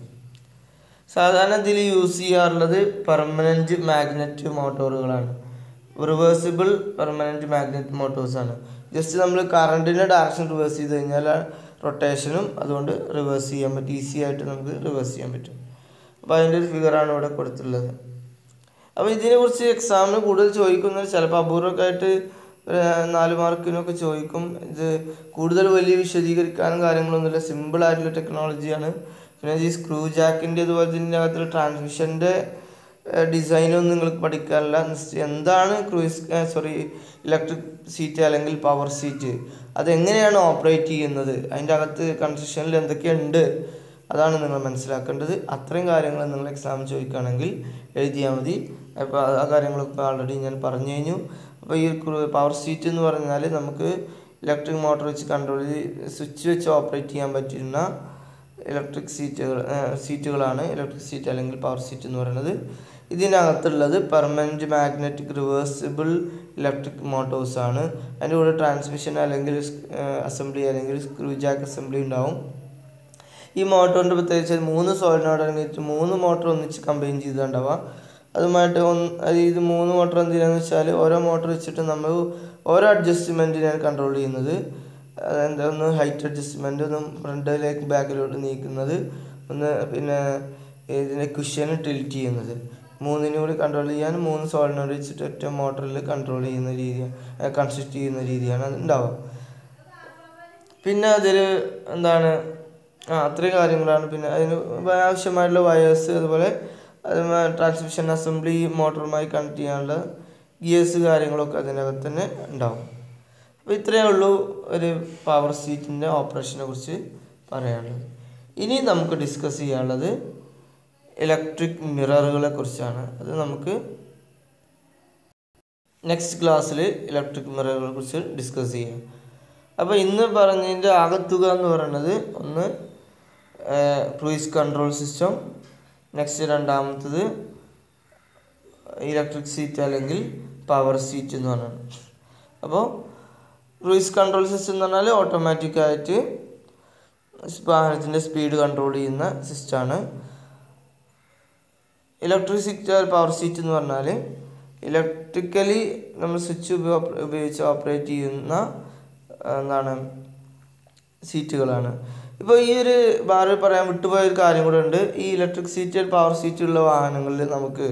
സാധാരണ ഇതിൽ യൂസ് ചെയ്യാറുള്ളത് പെർമനൻറ്റ് മാഗ്നറ്റ് മോട്ടോറുകളാണ് റിവേഴ്സിബിൾ പെർമനൻറ്റ് മാഗ്നറ്റ് മോട്ടോഴ്സാണ് ജസ്റ്റ് നമ്മൾ കറണ്ടിൻ്റെ ഡയറക്ഷൻ റിവേഴ്സ് ചെയ്ത് കഴിഞ്ഞാൽ റൊട്ടേഷനും അതുകൊണ്ട് റിവേഴ്സ് ചെയ്യാൻ പറ്റും ഈസി ആയിട്ട് നമുക്ക് റിവേഴ്സ് ചെയ്യാൻ പറ്റും അപ്പോൾ അതിൻ്റെ ഒരു ഫിഗറാണ് ഇവിടെ കൊടുത്തിട്ടുള്ളത് അപ്പോൾ ഇതിനെക്കുറിച്ച് എക്സാമിന് കൂടുതൽ ചോദിക്കുന്നത് ചിലപ്പോൾ അപൂർവമൊക്കെ ആയിട്ട് ഒരു നാല് മാർക്കിനൊക്കെ ചോദിക്കും ഇത് കൂടുതൽ വലിയ വിശദീകരിക്കാനും കാര്യങ്ങളൊന്നുമില്ല സിമ്പിൾ ആയിട്ടുള്ള ടെക്നോളജിയാണ് പിന്നെ ഈ സ്ക്രൂ ജാക്കിൻ്റെ അതുപോലെ തന്നെ അകത്തുള്ള ട്രാൻസ്മിഷൻ്റെ ഡിസൈനൊന്നും നിങ്ങൾക്ക് പഠിക്കാനില്ല നിശ്ച- എന്താണ് ക്രൂയിസ് സോറി ഇലക്ട്രിക് സീറ്റ് അല്ലെങ്കിൽ പവർ സീറ്റ് അതെങ്ങനെയാണ് ഓപ്പറേറ്റ് ചെയ്യുന്നത് അതിൻ്റെ അകത്ത് കൺസ്ട്രക്ഷനിൽ എന്തൊക്കെയുണ്ട് അതാണ് നിങ്ങൾ മനസ്സിലാക്കേണ്ടത് അത്രയും കാര്യങ്ങൾ നിങ്ങൾ എക്സാം ചോദിക്കുകയാണെങ്കിൽ എഴുതിയാൽ മതി അപ്പോൾ ആ കാര്യങ്ങളൊക്കെ ആൾറെഡി ഞാൻ പറഞ്ഞു കഴിഞ്ഞു അപ്പോൾ ഈ പവർ സീറ്റ് എന്ന് പറഞ്ഞാൽ നമുക്ക് ഇലക്ട്രിക് മോട്ടോർ വെച്ച് കൺട്രോൾ സ്വിച്ച് വെച്ച് ഓപ്പറേറ്റ് ചെയ്യാൻ പറ്റുന്ന ഇലക്ട്രിക് സീറ്റുകൾ സീറ്റുകളാണ് ഇലക്ട്രിക് സീറ്റ് അല്ലെങ്കിൽ പവർ സീറ്റ് എന്ന് പറയുന്നത് ഇതിനകത്തുള്ളത് permanent magnetic reversible electric motors ആണ് അതിൻ്റെ കൂടെ ട്രാൻസ്മിഷൻ അല്ലെങ്കിൽ അസംബ്ലി അല്ലെങ്കിൽ സ്ക്രൂ ജാക്ക് അസംബ്ലി ഉണ്ടാവും ഈ മോട്ടോറിൻ്റെ പ്രത്യേകിച്ച് മൂന്ന് സോളിനോട് അടങ്ങിയിട്ട് മൂന്ന് മോട്ടർ ഒന്നിച്ച് കമ്പൈൻ ചെയ്തിട്ടുണ്ടാവുക അതുമായിട്ട് ഒന്ന് അത് ഇത് മൂന്ന് മോട്ടർ എന്തിനാന്ന് വെച്ചാൽ ഓരോ മോട്ടർ വെച്ചിട്ട് നമ്മൾ ഓരോ അഡ്ജസ്റ്റ്മെൻറ്റിനാണ് കൺട്രോൾ ചെയ്യുന്നത് അതെന്താ ഒന്ന് ഹൈറ്റ് അഡ്ജസ്റ്റ്മെൻറ്റ് ഒന്ന് ഫ്രണ്ടിലേക്ക് ബാക്കിലോട്ട് നീക്കുന്നത് ഒന്ന് പിന്നെ ഇതിനെ കുഷ്യന് ടിൽറ്റ് ചെയ്യുന്നത് മൂന്നിനും കൂടി കൺട്രോൾ ചെയ്യാൻ മൂന്ന് സോളിനോട് വെച്ചിട്ട് ഒറ്റ മോട്ടറിൽ കൺട്രോൾ ചെയ്യുന്ന രീതിയാണ് കൺസ്ട്രക്ട് ചെയ്യുന്ന രീതിയാണ് അത് ഉണ്ടാവുക പിന്നെ അതിൽ എന്താണ് ആ അത്രയും കാര്യങ്ങളാണ് പിന്നെ അതിന് ആവശ്യമായിട്ടുള്ള വയേഴ്സ് അതുപോലെ അതുമായി ട്രാൻസ്മിഷൻ അസംബ്ലി മോട്ടറുമായി കണക്ട് ചെയ്യാനുള്ള ഗിയേഴ്സ് കാര്യങ്ങളൊക്കെ അതിനകത്ത് തന്നെ ഉണ്ടാവും അപ്പോൾ ഇത്രയേ ഉള്ളൂ ഒരു പവർ സീറ്റിൻ്റെ ഓപ്പറേഷനെ കുറിച്ച് പറയാനുള്ളത് ഇനി നമുക്ക് ഡിസ്കസ് ചെയ്യാനുള്ളത് ഇലക്ട്രിക് മിററുകളെ കുറിച്ചാണ് അത് നമുക്ക് നെക്സ്റ്റ് ക്ലാസ്സിൽ ഇലക്ട്രിക് മിററുകളെ കുറിച്ച് ഡിസ്കസ് ചെയ്യാം അപ്പോൾ ഇന്ന് പറഞ്ഞതിൻ്റെ ആകത്തുക എന്ന് പറയുന്നത് ഒന്ന് ക്രൂയിസ് കൺട്രോൾ സിസ്റ്റം നെക്സ്റ്റ് രണ്ടാമത്തത് ഇലക്ട്രിക് സീറ്റ് അല്ലെങ്കിൽ പവർ സീറ്റ് എന്ന് പറയുന്നത് അപ്പോൾ ക്രൂയിസ് കൺട്രോൾ സിസ്റ്റം എന്ന് പറഞ്ഞാൽ ഓട്ടോമാറ്റിക്കായിട്ട് വാഹനത്തിൻ്റെ സ്പീഡ് കൺട്രോൾ ചെയ്യുന്ന സിസ്റ്റമാണ് ഇലക്ട്രിക് സീറ്റ് പവർ സീറ്റ് എന്ന് പറഞ്ഞാൽ ഇലക്ട്രിക്കലി നമ്മൾ സ്വിച്ച് ഉപയോഗിച്ച് ഓപ്പറേറ്റ് ചെയ്യുന്ന ആ, എന്താണ് സീറ്റുകളാണ് ഇപ്പോൾ ഈ ഒരു വേറെ പറയാൻ വിട്ടുപോയ ഒരു കാര്യം കൂടെ ഉണ്ട് ഈ ഇലക്ട്രിക് സീറ്റ് പവർ സീറ്റുള്ള വാഹനങ്ങളിൽ നമുക്ക്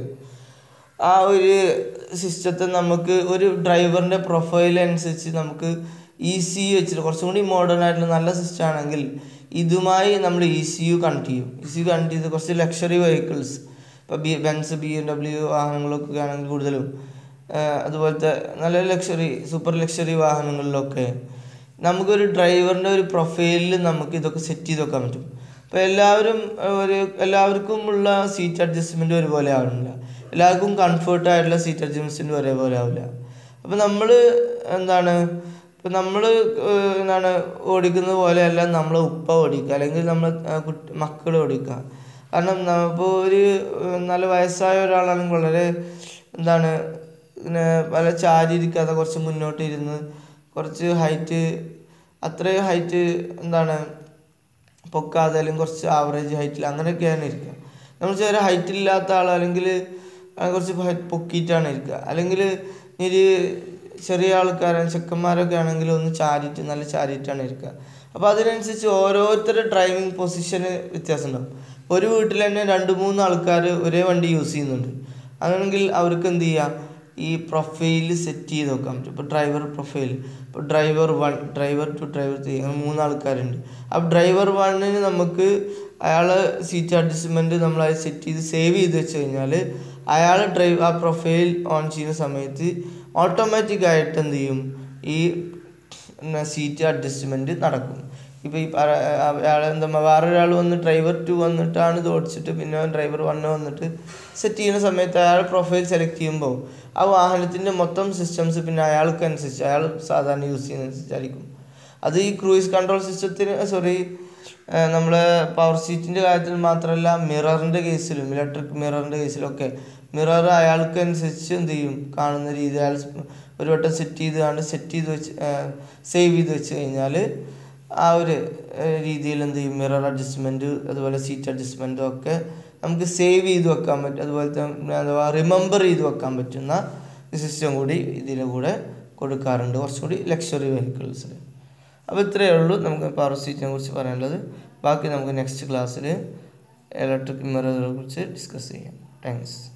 ആ ഒരു സിസ്റ്റത്തെ നമുക്ക് ഒരു ഡ്രൈവറിൻ്റെ പ്രൊഫൈൽ അനുസരിച്ച് നമുക്ക് ഇ സി യു വെച്ചിട്ട് കുറച്ചും കൂടി മോഡേൺ ആയിട്ടുള്ള നല്ല സിസ്റ്റം ആണെങ്കിൽ ഇതുമായി നമ്മൾ ഇ സി യു കണക്ട് ചെയ്യും ഇ സി യു കണക്ട് ചെയ്ത് കുറച്ച് ലക്ഷറി വെഹിക്കിൾസ് ഇപ്പോൾ B Benz B M W വാഹനങ്ങളൊക്കെ ആണെങ്കിൽ കൂടുതലും ആ, അതുപോലത്തെ നല്ല ലക്ഷറി സൂപ്പർ ലക്ഷറി വാഹനങ്ങളിലൊക്കെ നമുക്കൊരു ഡ്രൈവറിൻ്റെ ഒരു പ്രൊഫൈലിൽ നമുക്ക് ഇതൊക്കെ സെറ്റ് ചെയ്ത് വെക്കാൻ പറ്റും അപ്പോൾ എല്ലാവരും ആ, ഒരു എല്ലാവർക്കും ഉള്ള സീറ്റ് അഡ്ജസ്റ്റ്മെൻറ്റ് ഒരുപോലെ ആവണില്ല എല്ലാവർക്കും കംഫർട്ട് ആയിട്ടുള്ള സീറ്റ് അഡ്ജസ്റ്റ്മെൻറ്റ് ഒരേപോലെ ആവില്ല അപ്പോൾ നമ്മൾ എന്താണ് ഇപ്പം നമ്മൾ എന്താണ് ഓടിക്കുന്ന പോലെയല്ല നമ്മളെ ഉപ്പ ഓടിക്കുക അല്ലെങ്കിൽ നമ്മൾ കുട്ടി മക്കൾ ഓടിക്കുക കാരണം ഇപ്പോൾ ഒരു ഏഹ്, നല്ല വയസ്സായ ഒരാളാണെങ്കിൽ വളരെ എന്താണ് പിന്നെ പല ചാരി ഇരിക്കാതെ കുറച്ച് മുന്നോട്ട് ഇരുന്ന് കുറച്ച് ഹൈറ്റ് അത്രയും ഹൈറ്റ് എന്താണ് പൊക്കാതെ അല്ലെങ്കിൽ കുറച്ച് ആവറേജ് ഹൈറ്റിൽ അങ്ങനെയൊക്കെയാണ് ഇരിക്കുക നമ്മൾ ചില ഹൈറ്റ് ഇല്ലാത്ത ആൾ അല്ലെങ്കിൽ ആ കുറച്ച് ഹൈറ്റ് പൊക്കിയിട്ടാണ് ഇരിക്കുക അല്ലെങ്കിൽ ഒരു ചെറിയ ആൾക്കാരാണ് ചെക്കന്മാരൊക്കെ ആണെങ്കിൽ ഒന്ന് ചാരിയിട്ട് നല്ല ചാരിയിട്ടാണ് ഇരിക്കുക അപ്പോൾ അതിനനുസരിച്ച് ഓരോരുത്തരുടെ ഡ്രൈവിംഗ് പൊസിഷന് വ്യത്യാസം ഉണ്ടാവും ഒരു വീട്ടിൽ തന്നെ രണ്ട് മൂന്ന് ആൾക്കാർ ഒരേ വണ്ടി യൂസ് ചെയ്യുന്നുണ്ട് അങ്ങനെയെങ്കിൽ അവർക്ക് എന്ത് ചെയ്യാം ഈ പ്രൊഫൈൽ സെറ്റ് ചെയ്ത് നോക്കാൻ പറ്റും ഇപ്പോൾ ഡ്രൈവർ പ്രൊഫൈൽ ഇപ്പോൾ driver one driver two driver three അങ്ങനെ മൂന്ന് ആൾക്കാരുണ്ട് അപ്പോൾ ഡ്രൈവർ വണ്ണിന് നമുക്ക് അയാൾ സീറ്റ് അഡ്ജസ്റ്റ്മെൻറ്റ് നമ്മൾ അത് സെറ്റ് ചെയ്ത് സേവ് ചെയ്ത് വെച്ച് കഴിഞ്ഞാൽ അയാൾ ഡ്രൈവ് ആ പ്രൊഫൈൽ ഓൺ ചെയ്യുന്ന സമയത്ത് ഓട്ടോമാറ്റിക് ആയിട്ട് എന്ത് ചെയ്യും ഈ സീറ്റ് അഡ്ജസ്റ്റ്മെൻറ്റ് നടക്കും ഇപ്പോൾ ഈ അയാൾ എന്താ വേറൊരാൾ വന്ന് ഡ്രൈവർ ടു വന്നിട്ടാണ് ഇത് ഓടിച്ചിട്ട് പിന്നെ ഡ്രൈവർ വണ്ണ് വന്നിട്ട് സെറ്റ് ചെയ്യുന്ന സമയത്ത് അയാൾ പ്രൊഫൈൽ സെലക്ട് ചെയ്യുമ്പോൾ ആ വാഹനത്തിൻ്റെ മൊത്തം സിസ്റ്റംസ് പിന്നെ അയാൾക്ക് അനുസരിച്ച് അയാൾ സാധാരണ യൂസ് ചെയ്യുന്നതനുസരിച്ചായിരിക്കും അത് ഈ ക്രൂയിസ് കൺട്രോൾ സിസ്റ്റത്തിന് സോറി നമ്മളെ പവർ സീറ്റിൻ്റെ കാര്യത്തിൽ മാത്രമല്ല മിററിൻ്റെ കേസിലും ഇലക്ട്രിക് മിററിൻ്റെ കേസിലൊക്കെ മിറർ അയാൾക്ക് അനുസരിച്ച് എന്ത് ചെയ്യും കാണുന്ന രീതി അയാൾ ഒരു വട്ടം സെറ്റ് ചെയ്ത് കണ്ട് സെറ്റ് ചെയ്ത് വെച്ച് സേവ് ചെയ്ത് വെച്ച് കഴിഞ്ഞാൽ ആ ഒരു ഏഹ്, രീതിയിൽ എന്ത് ചെയ്യും മിറർ അഡ്ജസ്റ്റ്മെൻറ്റ് അതുപോലെ സീറ്റ് അഡ്ജസ്റ്റ്മെൻറ്റും ഒക്കെ നമുക്ക് സേവ് ചെയ്ത് വെക്കാൻ പറ്റും അതുപോലത്തെ അഥവാ റിമെമ്പർ ചെയ്ത് വെക്കാൻ പറ്റുന്ന സിസ്റ്റം കൂടി ഇതിൻ്റെ കൂടെ കൊടുക്കാറുണ്ട് കുറച്ചുകൂടി ലക്ഷറി വെഹിക്കിൾസിൽ അപ്പോൾ ഇത്രയേ ഉള്ളൂ നമുക്ക് പവർ സീറ്റിനെ കുറിച്ച് പറയാനുള്ളത് ബാക്കി നമുക്ക് നെക്സ്റ്റ് ക്ലാസ്സിൽ ഇലക്ട്രിക് മിററുകളെ കുറിച്ച് ഡിസ്കസ് ചെയ്യാം താങ്ക്സ്